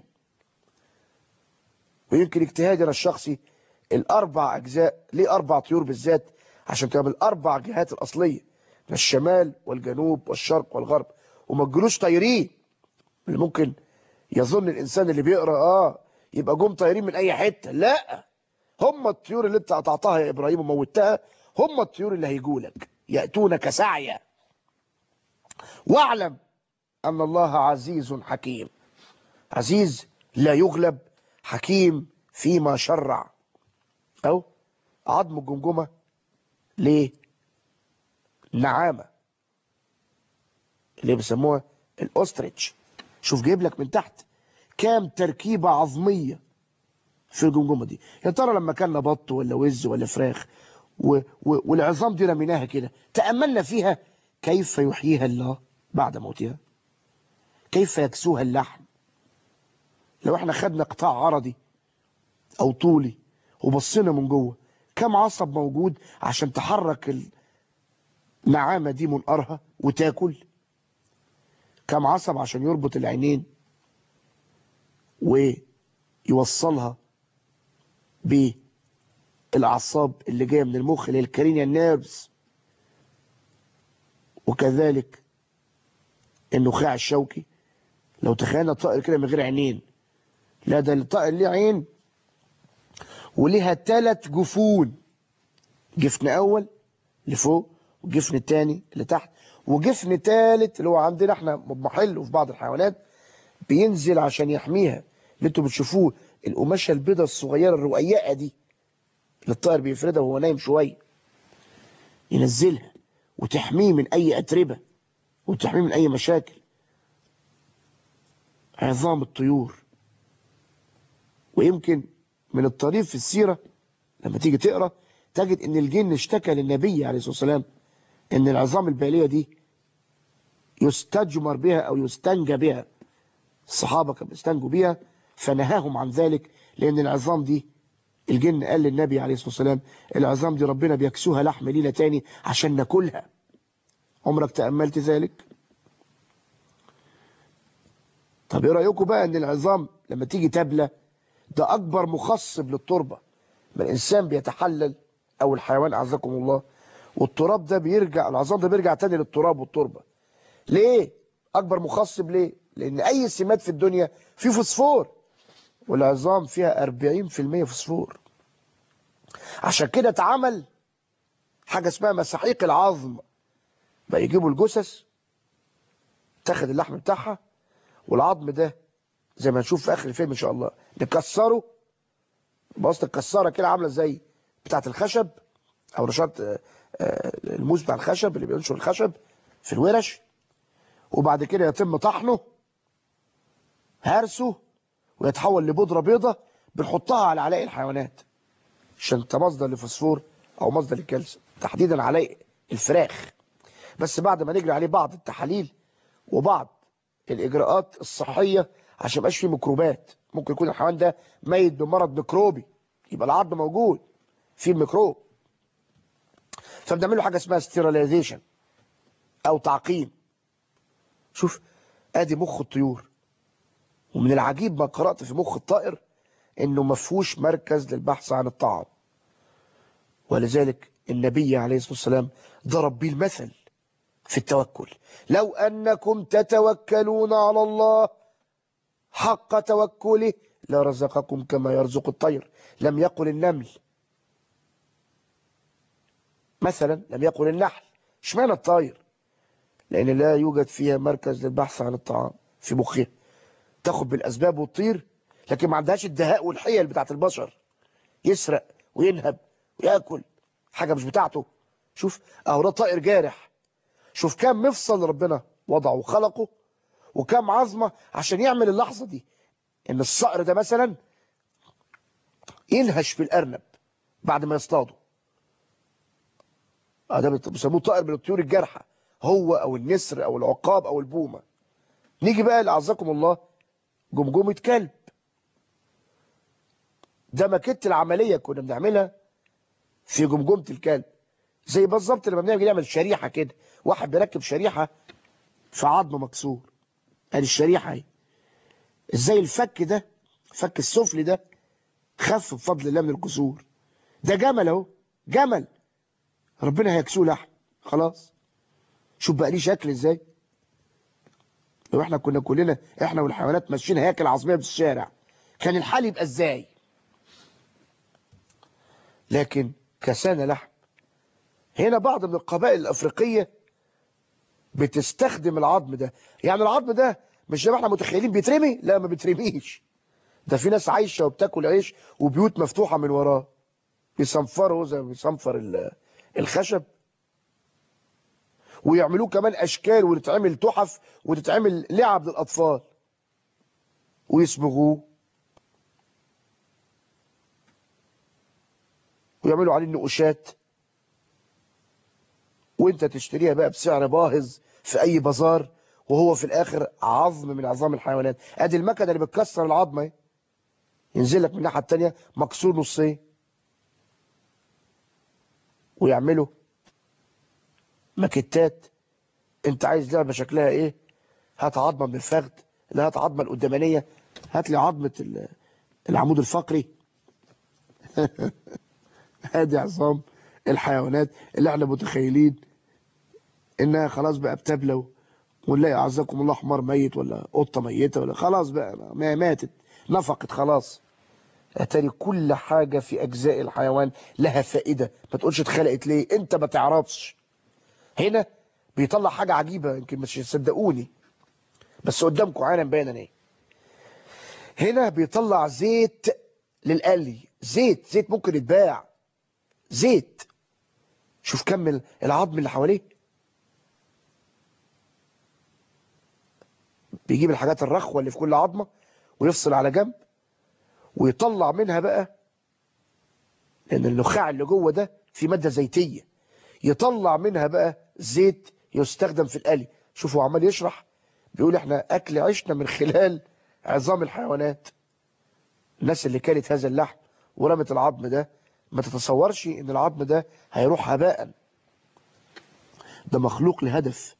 ويمكن اجتهادنا الشخصي الأربع أجزاء ليه أربع طيور بالذات عشان تبقى من الأربع جهات الأصلية من الشمال والجنوب والشرق والغرب وما تجلوش طايرين اللي ممكن يظن الانسان اللي بيقرا اه يبقى جم طايرين من اي حته لا هم الطيور اللي انت قطعتها يا ابراهيم وموتها هم الطيور اللي هيجولك ياتونك سعيا واعلم ان الله عزيز حكيم عزيز لا يغلب حكيم فيما شرع او عظم الجمجمه ليه نعامه اللي بيسموها الاوستريتش شوف جايب لك من تحت كام تركيبه عظميه في الجمجمه دي يا ترى لما كان بط ولا وز ولا فراخ و... و... والعظام دي رميناها كده تاملنا فيها كيف يحييها الله بعد موتها كيف يكسوها اللحم لو احنا خدنا قطاع عرضي او طولي وبصينا من جوه كم عصب موجود عشان تحرك النعامه دي منقرها وتاكل كم عصب عشان يربط العينين ويوصلها بالاعصاب اللي جايه من المخ اللي هي الكارينيا نيرفز وكذلك النخاع الشوكي لو تخيلنا طائر كده من غير عينين لا ده الطائر ليه عين وليها ثلاث جفون جفن اول لفوق وجفن الثاني اللي تحت وجفن ثالث اللي هو عندنا احنا محل وفي بعض الحيوانات بينزل عشان يحميها اللي انتوا بتشوفوه القماشه البيضاء الصغيره الرقيقه دي اللي الطائر بيفردها وهو نايم شويه ينزلها وتحميه من اي اتربه وتحميه من اي مشاكل عظام الطيور ويمكن من الطريف في السيرة لما تيجي تقرأ تجد ان الجن اشتكى للنبي عليه الصلاة والسلام ان العظام البالية دي يستجمر بها او يستنجى بها الصحابة كانوا بيستنجوا بها فنهاهم عن ذلك لان العظام دي الجن قال للنبي عليه الصلاة والسلام العظام دي ربنا بيكسوها لحم لينا تاني عشان ناكلها عمرك تأملت ذلك طب ايه رأيكم بقى ان العظام لما تيجي تبلى ده أكبر مخصب للتربة ما الإنسان بيتحلل أو الحيوان أعزكم الله والتراب ده بيرجع العظام ده بيرجع تاني للتراب والتربة ليه؟ أكبر مخصب ليه؟ لأن أي سمات في الدنيا فيه فوسفور والعظام فيها 40% فوسفور عشان كده اتعمل حاجة اسمها مساحيق العظم بقى يجيبوا الجثث تاخد اللحم بتاعها والعظم ده زي ما نشوف في اخر الفيلم ان شاء الله نكسره بواسطه الكساره كده عامله زي بتاعه الخشب او رشاط الموز بتاع الخشب اللي بينشر الخشب في الورش وبعد كده يتم طحنه هرسه ويتحول لبودره بيضه بنحطها على علاء الحيوانات عشان مصدر لفوسفور او مصدر للكالسيوم تحديدا علاء الفراخ بس بعد ما نجري عليه بعض التحاليل وبعض الاجراءات الصحيه عشان يبقاش فيه ميكروبات ممكن يكون الحيوان ده ميت بمرض ميكروبي يبقى العظم موجود فيه الميكروب فبنعمل له حاجه اسمها ستيراليزيشن او تعقيم شوف ادي مخ الطيور ومن العجيب ما قرات في مخ الطائر انه ما فيهوش مركز للبحث عن الطعام ولذلك النبي عليه الصلاه والسلام ضرب بيه المثل في التوكل لو انكم تتوكلون على الله حق توكله لرزقكم كما يرزق الطير لم يقل النمل مثلا لم يقل النحل اشمعنى الطير لان لا يوجد فيها مركز للبحث عن الطعام في مخها تاخد بالاسباب وتطير لكن ما عندهاش الدهاء والحيل بتاعت البشر يسرق وينهب وياكل حاجه مش بتاعته شوف اهو ده طائر جارح شوف كام مفصل ربنا وضعه وخلقه وكام عظمة عشان يعمل اللحظة دي ان الصقر ده مثلا ينهش في الارنب بعد ما يصطاده ده بيسموه طائر من الطيور الجارحة هو او النسر او العقاب او البومة نيجي بقى لأعزكم الله جمجمة كلب ده ماكيت العملية كنا بنعملها في جمجمة الكلب زي بالظبط لما بنعمل نعمل شريحة كده واحد بيركب شريحة في عظم مكسور ادي الشريحة اهي ازاي الفك ده الفك السفلي ده خف بفضل الله من الكسور ده جمل اهو جمل ربنا هيكسوه لحم خلاص شوف بقى ليه شكل ازاي لو احنا كنا كلنا احنا والحيوانات ماشيين هياكل عظميه في الشارع كان الحال يبقى ازاي لكن كسانا لحم هنا بعض من القبائل الافريقيه بتستخدم العظم ده يعني العظم ده مش زي ما احنا متخيلين بيترمي لا ما بيترميش ده في ناس عايشه وبتاكل عيش وبيوت مفتوحه من وراه بيصنفروا زي ما بيصنفر ال- الخشب ويعملوه كمان اشكال وتتعمل تحف وتتعمل لعب للاطفال ويصبغوه ويعملوا عليه نقوشات وانت تشتريها بقى بسعر باهظ في اي بازار وهو في الاخر عظم من عظام الحيوانات ادي المكنه اللي بتكسر العظمه اهي. ينزل لك من الناحيه الثانيه مكسور نصين ويعملوا ماكيتات انت عايز لعبه شكلها ايه هات عظمه من الفخذ لا هات عظمه القدامانيه هات لي عظمه ال- العمود الفقري ادي عظام الحيوانات اللي احنا متخيلين انها خلاص بقى بتبلى ونلاقي اعزكم الله حمار ميت ولا قطه ميته ولا خلاص بقى ما ماتت نفقت خلاص اتاري كل حاجه في اجزاء الحيوان لها فائده ما تقولش اتخلقت ليه انت ما تعرفش هنا بيطلع حاجه عجيبه يمكن مش تصدقوني بس قدامكم عينا باينه ايه هنا بيطلع زيت للقلي زيت زيت ممكن يتباع زيت شوف كم العظم اللي حواليه بيجيب الحاجات الرخوة اللي في كل عظمة ويفصل على جنب ويطلع منها بقى لأن النخاع اللي جوه ده في مادة زيتية يطلع منها بقى زيت يستخدم في القلي شوفوا عمال يشرح بيقول احنا أكل عشنا من خلال عظام الحيوانات الناس اللي كانت هذا اللحم ورمت العظم ده ما تتصورش ان العظم ده هيروح هباء ده مخلوق لهدف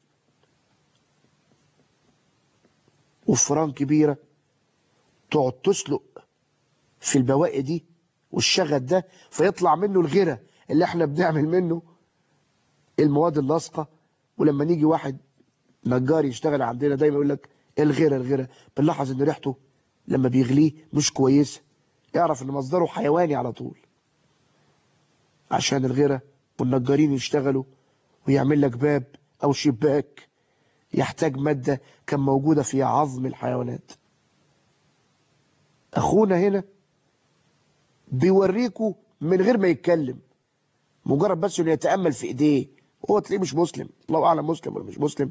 وفران كبيرة تقعد تسلق في البواقي دي والشغل ده فيطلع منه الغيرة اللي احنا بنعمل منه المواد اللاصقة ولما نيجي واحد نجار يشتغل عندنا دايما يقول لك الغيرة الغيرة بنلاحظ ان ريحته لما بيغليه مش كويسة يعرف ان مصدره حيواني على طول عشان الغيرة والنجارين يشتغلوا ويعمل لك باب او شباك يحتاج مادة كان موجودة في عظم الحيوانات اخونا هنا بيوريكوا من غير ما يتكلم مجرد بس انه يتأمل في ايديه هو تلاقيه مش مسلم الله اعلم مسلم ولا مش مسلم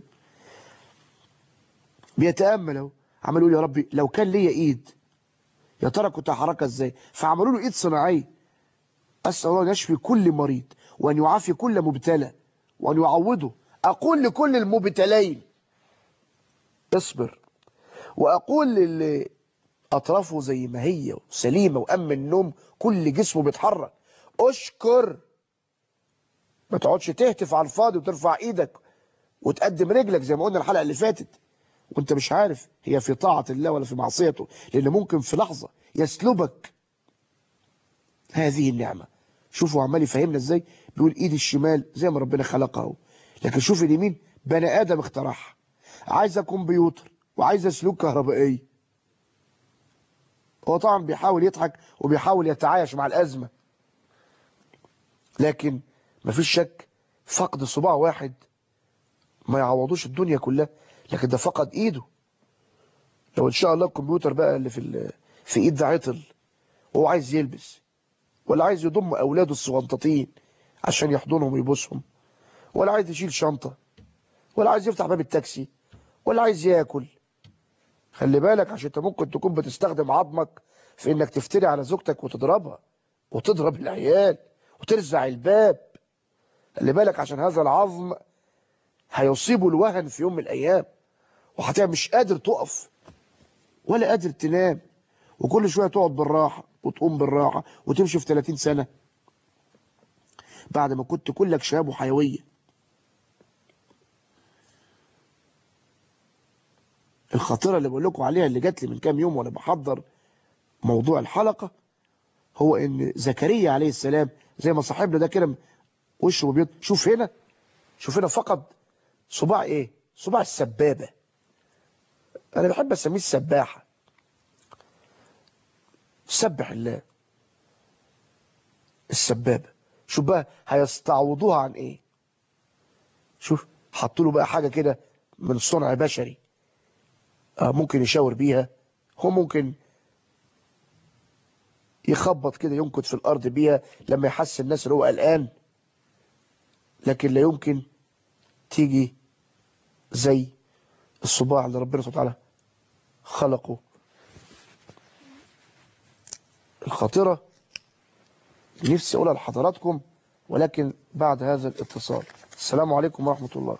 بيتأمل اهو عمال يقول يا ربي لو كان ليا ايد يا ترى كنت هحركها ازاي فعملوا له ايد صناعيه اسال الله ان يشفي كل مريض وان يعافي كل مبتلى وان يعوضه اقول لكل المبتلين اصبر واقول للي اطرافه زي ما هي سليمه وامن النوم كل جسمه بيتحرك اشكر ما تقعدش تهتف على الفاضي وترفع ايدك وتقدم رجلك زي ما قلنا الحلقه اللي فاتت وانت مش عارف هي في طاعة الله ولا في معصيته لان ممكن في لحظة يسلبك هذه النعمة شوفوا عمال يفهمنا ازاي بيقول ايد الشمال زي ما ربنا خلقها اهو لكن شوف اليمين بني ادم اخترعها عايزه كمبيوتر وعايزه سلوك كهربائي هو طبعا بيحاول يضحك وبيحاول يتعايش مع الازمه لكن مفيش شك فقد صباع واحد ما يعوضوش الدنيا كلها لكن ده فقد ايده لو ان شاء الله الكمبيوتر بقى اللي في ال- في ايد ده عطل وهو عايز يلبس ولا عايز يضم اولاده الصغنططين عشان يحضنهم ويبوسهم ولا عايز يشيل شنطه ولا عايز يفتح باب التاكسي ولا عايز ياكل خلي بالك عشان انت ممكن تكون بتستخدم عظمك في انك تفتري على زوجتك وتضربها وتضرب العيال وترزع الباب خلي بالك عشان هذا العظم هيصيبه الوهن في يوم من الايام وهتبقى مش قادر تقف ولا قادر تنام وكل شويه تقعد بالراحه وتقوم بالراحه وتمشي في 30 سنه بعد ما كنت كلك شباب وحيويه الخطيره اللي بقول لكم عليها اللي جات لي من كام يوم وانا بحضر موضوع الحلقه هو ان زكريا عليه السلام زي ما صاحبنا ده كده وشه ابيض شوف هنا شوف هنا فقد صباع ايه صباع السبابه انا بحب اسميه السباحه سبح الله السبابه شوف بقى هيستعوضوها عن ايه شوف حطوا له بقى حاجه كده من صنع بشري آه ممكن يشاور بيها هو ممكن يخبط كده ينكت في الارض بيها لما يحس الناس اللي هو قلقان لكن لا يمكن تيجي زي الصباع اللي ربنا سبحانه وتعالى خلقه الخاطرة نفسي أقولها لحضراتكم ولكن بعد هذا الاتصال السلام عليكم ورحمة الله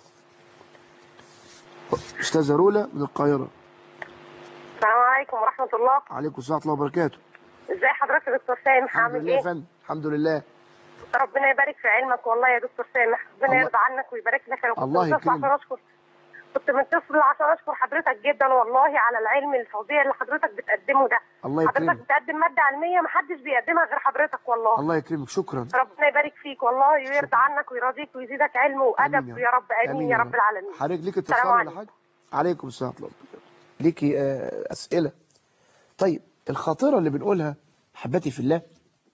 أستاذة رولا من القاهرة السلام عليكم ورحمة الله عليكم السلام ورحمة الله وبركاته ازي حضرتك يا دكتور سامح الحمد عامل لله يا ايه فندم الحمد لله ربنا يبارك في علمك والله يا دكتور سامح ربنا الله- يرضى عنك ويبارك لك انا كنت الله متصل يكرمك. عشان اشكر كنت متصل عشان اشكر حضرتك جدا والله على العلم الفظيع اللي حضرتك بتقدمه ده الله حضرتك يكرمك بتقدم مادة علمية محدش بيقدمها غير حضرتك والله الله يكرمك شكرا ربنا يبارك فيك والله ويرضى عنك ويرضيك ويزيدك علم وادب آمين يا يا رب امين يا رب العالمين حضرتك ليك السلام اتصال ولا عليكم. حاجة عليكم السلام ورحمة الله وبركاته ليكي آه، أسئلة طيب الخاطرة اللي بنقولها حبتي في الله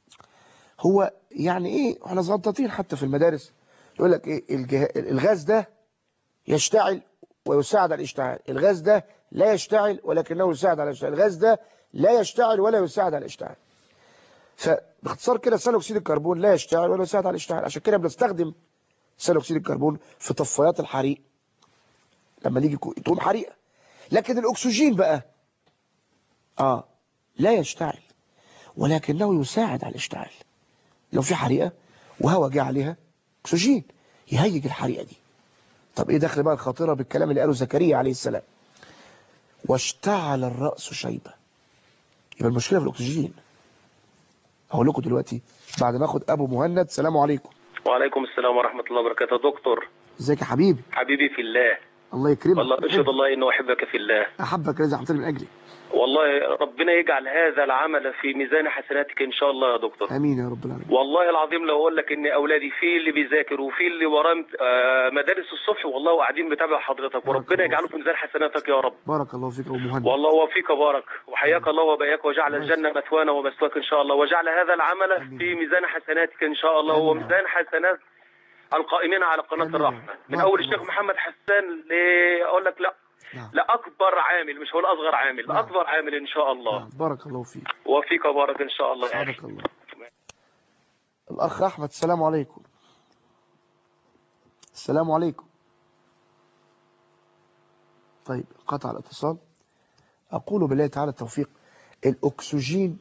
هو يعني ايه احنا زنطتين حتى في المدارس يقول لك ايه الجه... الغاز ده يشتعل ويساعد على الاشتعال الغاز ده لا يشتعل ولكنه يساعد على الاشتعال الغاز ده لا يشتعل ولا يساعد على الاشتعال فباختصار كده ثاني اكسيد الكربون لا يشتعل ولا يساعد على الاشتعال عشان كده بنستخدم ثاني اكسيد الكربون في طفايات الحريق لما نيجي كو- تقوم حريقه لكن الاكسجين بقى اه لا يشتعل ولكنه يساعد على الاشتعال لو في حريقه وهواء جه عليها اكسجين يهيج الحريقه دي طب ايه دخل بقى الخاطره بالكلام اللي قاله زكريا عليه السلام واشتعل الراس شيبه يبقى المشكله في الاكسجين هقول لكم دلوقتي بعد ما اخد ابو مهند سلام عليكم وعليكم السلام ورحمة الله وبركاته دكتور ازيك يا حبيبي حبيبي في الله الله يكرمك والله أشهد الله إنه أحبك في الله احبك رزق حمتني من اجلي والله ربنا يجعل هذا العمل في ميزان حسناتك إن شاء الله يا دكتور امين يا رب العالمين والله العظيم لو أقول لك إن أولادي في اللي بيذاكر وفي اللي وراه آه، مدارس الصبح والله قاعدين بتابع حضرتك وربنا الله يجعله في ميزان حسناتك يا رب بارك الله فيك يا ابو مهند والله وفيك بارك وحياك الله وبياك وجعل الجنة مثوانا ومثواك إن شاء الله وجعل هذا العمل آمين. في ميزان حسناتك إن شاء الله آمين. وميزان حسنات القائمين على قناة آمين. الرحمة من بارك أول الله الشيخ فيك. محمد حسان ل- أقول لك لا نعم لا أكبر عامل مش هو الأصغر عامل نعم. أكبر عامل إن شاء الله نعم. بارك الله فيك وفيك بارك إن شاء الله يا أخي بارك الله الاخ احمد السلام عليكم السلام عليكم طيب قطع الاتصال اقول بالله تعالى التوفيق الاكسجين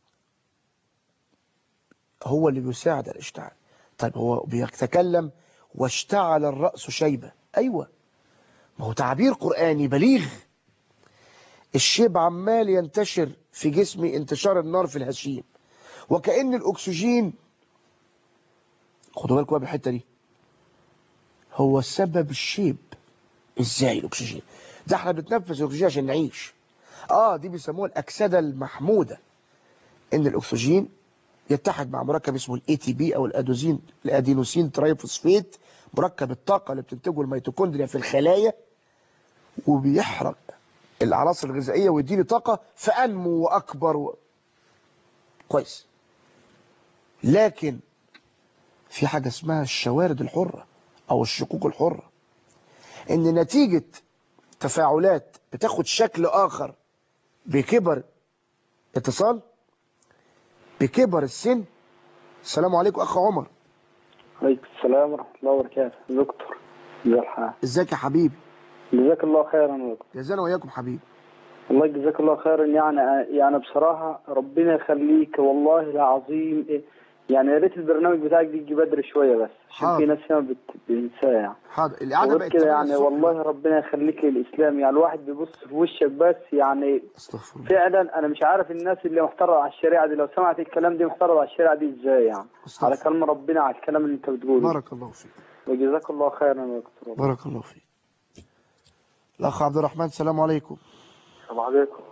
هو اللي بيساعد على الاشتعال طيب هو بيتكلم واشتعل الرأس شيبة ايوه ما هو تعبير قرآني بليغ الشيب عمال ينتشر في جسمي انتشار النار في الهشيم وكأن الأكسجين خدوا بالكم بقى من الحتة دي هو سبب الشيب ازاي الأكسجين ده احنا بنتنفس الأكسجين عشان نعيش اه دي بيسموها الأكسدة المحمودة ان الأكسجين يتحد مع مركب اسمه الاي تي بي او الادوزين الادينوسين ترايفوسفيت مركب الطاقة اللي بتنتجه الميتوكوندريا في الخلايا وبيحرق العناصر الغذائية ويديني طاقة فأنمو وأكبر و... كويس لكن في حاجة اسمها الشوارد الحرة أو الشقوق الحرة إن نتيجة تفاعلات بتاخد شكل آخر بكبر اتصال بكبر السن السلام عليكم أخ عمر عليكم السلام ورحمة الله وبركاته دكتور ازي الحال ازيك يا حبيبي جزاك الله خيرا يا دكتور جزانا وإياكم حبيبي الله يجزاك الله خيرا يعني يعني بصراحة ربنا يخليك والله العظيم إيه، يعني يا ريت البرنامج بتاعك ده يجي بدري شوية بس عشان حاضر. في ناس هنا بت- بتنساه يعني حاضر القعدة وغير بقت كده 8 يعني الصبح. والله ربنا يخليك للإسلام يعني الواحد بيبص في وشك بس يعني استغفر الله فعلا أنا مش عارف الناس اللي محترضة على الشريعة دي لو سمعت الكلام ده محترضة على الشريعة دي إزاي يعني استغفر على كلام ربنا على الكلام اللي أنت بتقوله بارك الله فيك وجزاك الله خيرا يا دكتور بارك الله فيك الأخ عبد الرحمن السلام عليكم السلام عليكم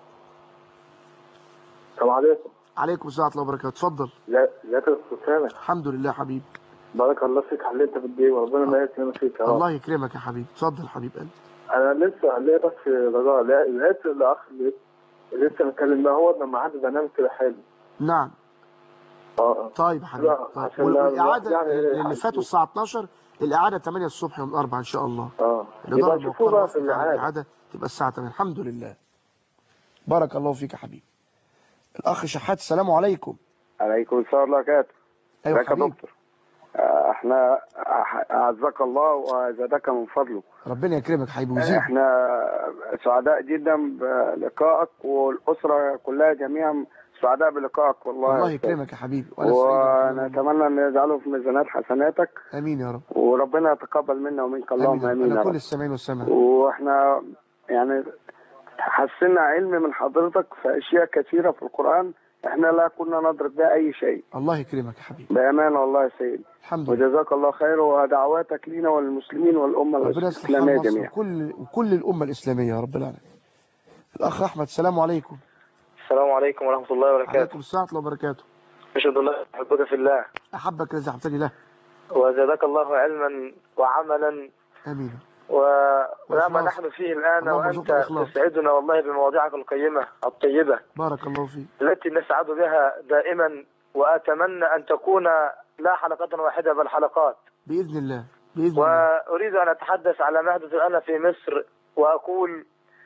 السلام عليكم عليكم السلام ورحمة الله وبركاته اتفضل ازيك يا دكتور سامح الحمد لله حبيبي بارك الله فيك على اللي انت بتجيبه وربنا ما يكرمك فيك يا رب الله يكرمك يا حبيبي اتفضل حبيب قلبي انا لسه ليه بس رجاء لا- لقيت الاخ اللي لسه متكلم ده هو لما عاد برنامج كده حلو نعم اه طيب حبيبي لا، طيب عشان وال- لا- والإعادة يعني اللي يعني- فاتوا الساعة 12 الإعادة 8 الصبح يوم الأربعاء إن شاء الله اه الإدارة يبقى شوفوه الموقرة بقى في وافقت على الميعاد الإعادة تبقى الساعة 8 الحمد لله بارك الله فيك يا حبيبي الأخ شحات السلام عليكم عليكم السلام ورحمة الله وبركاته أيوة ازيك يا حبيبي دكتور آه، احنا أح- اعزك الله وزادك من فضله ربنا يكرمك حبيبي ويزيدك احنا سعداء جدا بلقائك والاسره كلها جميعا سعداء بلقائك والله الله يا أستاذ. يكرمك يا حبيبي وأنا سعيد والله. ونتمنى ان يجعله في ميزانات حسناتك آمين يا رب وربنا يتقبل منا ومنك اللهم آمين امين يا أنا كل رب السامعين والسامعات واحنا يعني حسنا علم من حضرتك في اشياء كثيره في القران احنا لا كنا ندرك بها اي شيء الله يكرمك يا حبيبي بامانه والله يا سيدي الحمد لله وجزاك الله خير ودعواتك لينا وللمسلمين والامه ربنا يصلح الاسلاميه حال مصر جميعا وكل وكل الأمة الإسلامية يا رب العالمين الأخ أحمد السلام عليكم السلام عليكم ورحمة الله وبركاته عليكم السلام ورحمة الله وبركاته أشهد الله أحبك في الله أحبك الذي أحببتني له وزادك الله علما وعملا آمين و... وما وإخلاص. نحن فيه الآن اللهم وأنت ارزقنا الإخلاص. تسعدنا والله بمواضيعك القيمة الطيبة بارك الله فيك التي نسعد بها دائما وأتمنى أن تكون لا حلقة واحدة بل حلقات بإذن الله بإذن الله وأريد أن أتحدث على ما يحدث الآن في مصر وأقول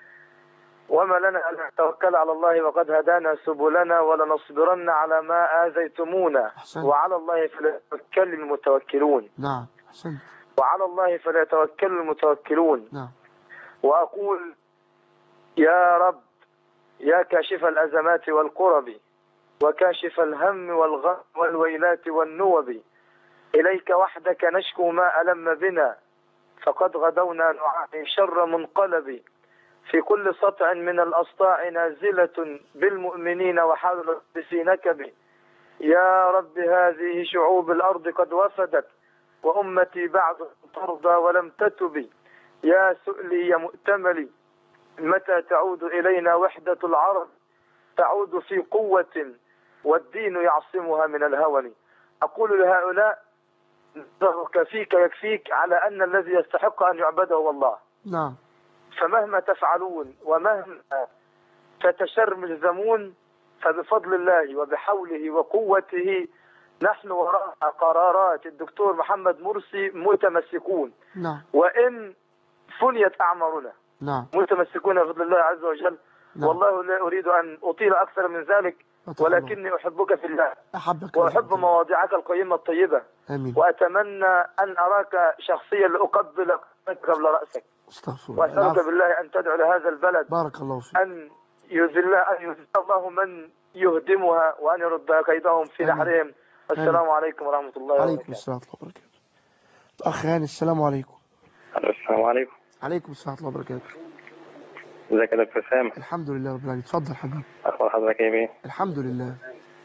وما لنا أن نتوكل على الله وقد هدانا سبلنا ولنصبرن على ما آذيتمونا أحسنت. وعلى الله فليتوكل المتوكلون نعم أحسنت وعلى الله فليتوكل المتوكلون نعم وأقول يا رب يا كاشف الأزمات والكرب وكاشف الهم والغم والويلات والنوب إليك وحدك نشكو ما ألم بنا فقد غدونا نعاني شر منقلب في كل سطع من الأسطاع نازلة بالمؤمنين وحول في نكب يا رب هذه شعوب الأرض قد وفدت وأمتي بعد ترضى ولم تتب يا سؤلي يا مؤتملي متى تعود إلينا وحدة العرب تعود في قوة والدين يعصمها من الهون أقول لهؤلاء نظرك فيك يكفيك على أن الذي يستحق أن يعبد هو الله نعم فمهما تفعلون ومهما تتشرمزمون فبفضل الله وبحوله وقوته نحن وراء قرارات الدكتور محمد مرسي متمسكون نعم وإن فنيت أعمارنا نعم متمسكون بفضل الله عز وجل نعم. والله لا أريد أن أطيل أكثر من ذلك فتح الله. ولكني أحبك في الله أحبك وأحب الذي مواضيعك القيمة الطيبة آمين وأتمنى أن أراك شخصيا لأقبل قدمك قبل رأسك استغفر الله وأسألك العفو. بالله أن تدعو لهذا البلد بارك الله فيك أن يذل أن يذل الله من يهدمها وأن يرد كيدهم في آمين. نحرهم السلام عليكم ورحمة الله عليكم وبركاته السلام ورحمة الله وبركاته أخ هاني السلام عليكم السلام عليكم عليكم السلام ورحمة الله وبركاته ازيك يا دكتور سام الحمد لله رب العالمين اتفضل حبيبي اخبار حضرتك ايه بيه الحمد لله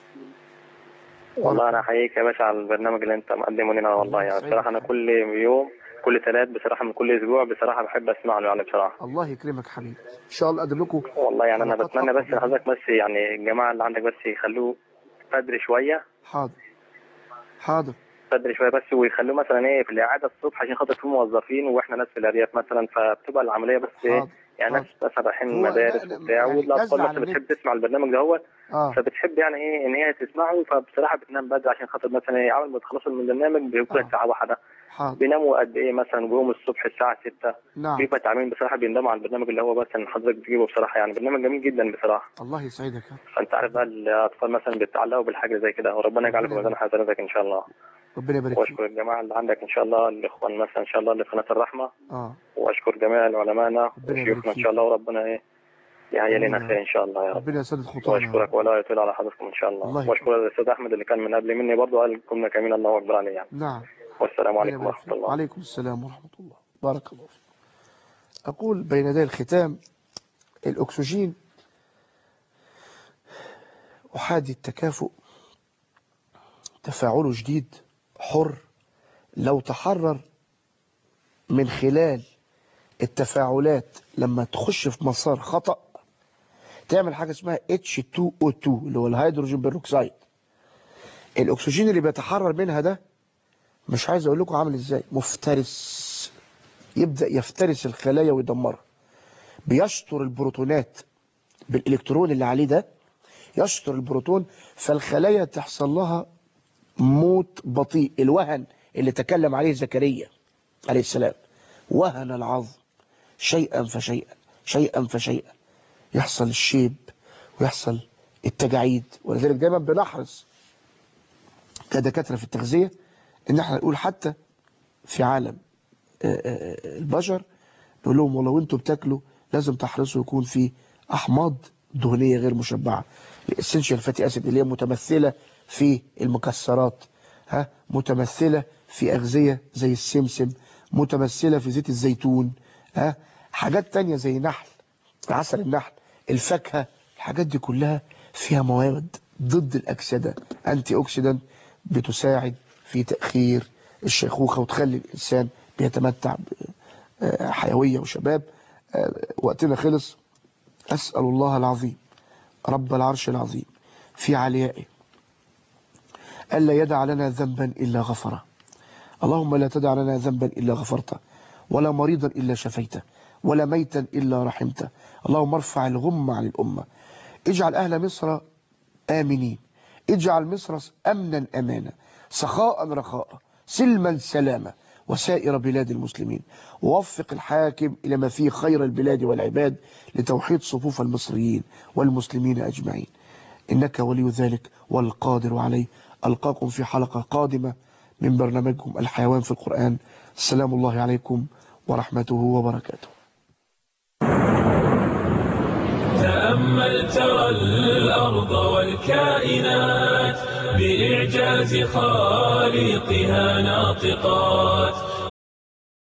والله انا احييك يا باشا على البرنامج اللي انت مقدمه لنا والله يعني بصراحه انا كل يوم كل ثلاث بصراحه من كل اسبوع بصراحه بحب اسمع له يعني بصراحه الله يكرمك حبيبي إن شاء الله أقدم لكم والله يعني انا حلقات بتمنى بس أفضل. حضرتك بس يعني الجماعه اللي عندك بس يخلوه بدري شويه حاضر حاضر بدري شويه بس ويخلوه مثلا ايه في الاعاده الصبح عشان خاطر في موظفين واحنا ناس في الارياف مثلا فبتبقى العمليه بس ايه حاضر يعني ناس مثلا رايحين هو مدارس لا- لا- وبتاع يعني والاطفال نزل على مثلا بتحب النت. تسمع البرنامج دوت اه فبتحب يعني ايه ان هي تسمعه فبصراحه بتنام بدري عشان خاطر مثلا ايه اول ما تخلصوا من البرنامج بيكون آه. الساعه واحدة حاضر بيناموا قد ايه مثلا بيقوموا الصبح الساعه 6 نعم بيبقى تعبانين بصراحه بيندموا على البرنامج اللي هو بس ان حضرتك بتجيبه بصراحه يعني برنامج جميل جدا بصراحه الله يسعدك يا رب. فانت عارف بقى الاطفال مثلا بيتعلقوا بالحاجه زي كده وربنا يجعله في ميزان حسناتك ان شاء الله ربنا يبارك فيك واشكر الجماعه اللي عندك ان شاء الله الاخوان مثلا ان شاء الله اللي في قناه الرحمه اه واشكر جميع علمائنا ربنا يبارك وشيوخنا ان فيك. شاء الله وربنا ايه يهيئ لنا آمين. خير ان شاء الله يا رب ربنا يسدد خطانا يا واشكرك رب. ولا يطيل على حضرتكم ان شاء الله الله يكرمك. واشكر الاستاذ احمد اللي كان من قبل مني برضه قال كنا كمين الله اكبر عليه يعني نعم والسلام ربنا عليكم يبارك ورحمه فيك. الله وعليكم السلام ورحمة الله بارك الله فيك أقول بين يدي الختام الأكسجين أحادي التكافؤ تفاعله جديد حر لو تحرر من خلال التفاعلات لما تخش في مسار خطأ تعمل حاجة اسمها H2O2 اللي هو الهيدروجين بيروكسيد الأكسجين اللي بيتحرر منها ده مش عايز أقول لكم عامل إزاي مفترس يبدأ يفترس الخلايا ويدمرها بيشطر البروتونات بالإلكترون اللي عليه ده يشطر البروتون فالخلايا تحصل لها موت بطيء الوهن اللي تكلم عليه زكريا عليه السلام وهن العظم شيئا فشيئا شيئا فشيئا يحصل الشيب ويحصل التجاعيد ولذلك دايما بنحرص كدكاترة في التغذية ان احنا نقول حتى في عالم البشر نقول لهم والله انتوا بتاكلوا لازم تحرصوا يكون في احماض دهنيه غير مشبعه الاسنشال فاتي اسيد اللي هي متمثله في المكسرات ها متمثله في اغذيه زي السمسم متمثله في زيت الزيتون ها حاجات تانية زي نحل عسل النحل الفاكهه الحاجات دي كلها فيها مواد ضد الاكسده انتي اوكسيدنت بتساعد في تاخير الشيخوخه وتخلي الانسان بيتمتع بحيويه وشباب وقتنا خلص اسال الله العظيم رب العرش العظيم في عليائه الا يدع لنا ذنبا الا غفره اللهم لا تدع لنا ذنبا الا غفرته ولا مريضا الا شفيته ولا ميتا الا رحمته اللهم ارفع الغم عن الامه اجعل اهل مصر امنين اجعل مصر امنا امانا سخاء رخاء سلما سلاما وسائر بلاد المسلمين ووفق الحاكم إلى ما فيه خير البلاد والعباد لتوحيد صفوف المصريين والمسلمين أجمعين إنك ولي ذلك والقادر عليه ألقاكم في حلقة قادمة من برنامجكم الحيوان في القرآن السلام الله عليكم ورحمته وبركاته تأمل ترى الأرض والكائنات بإعجاز خالقها ناطقات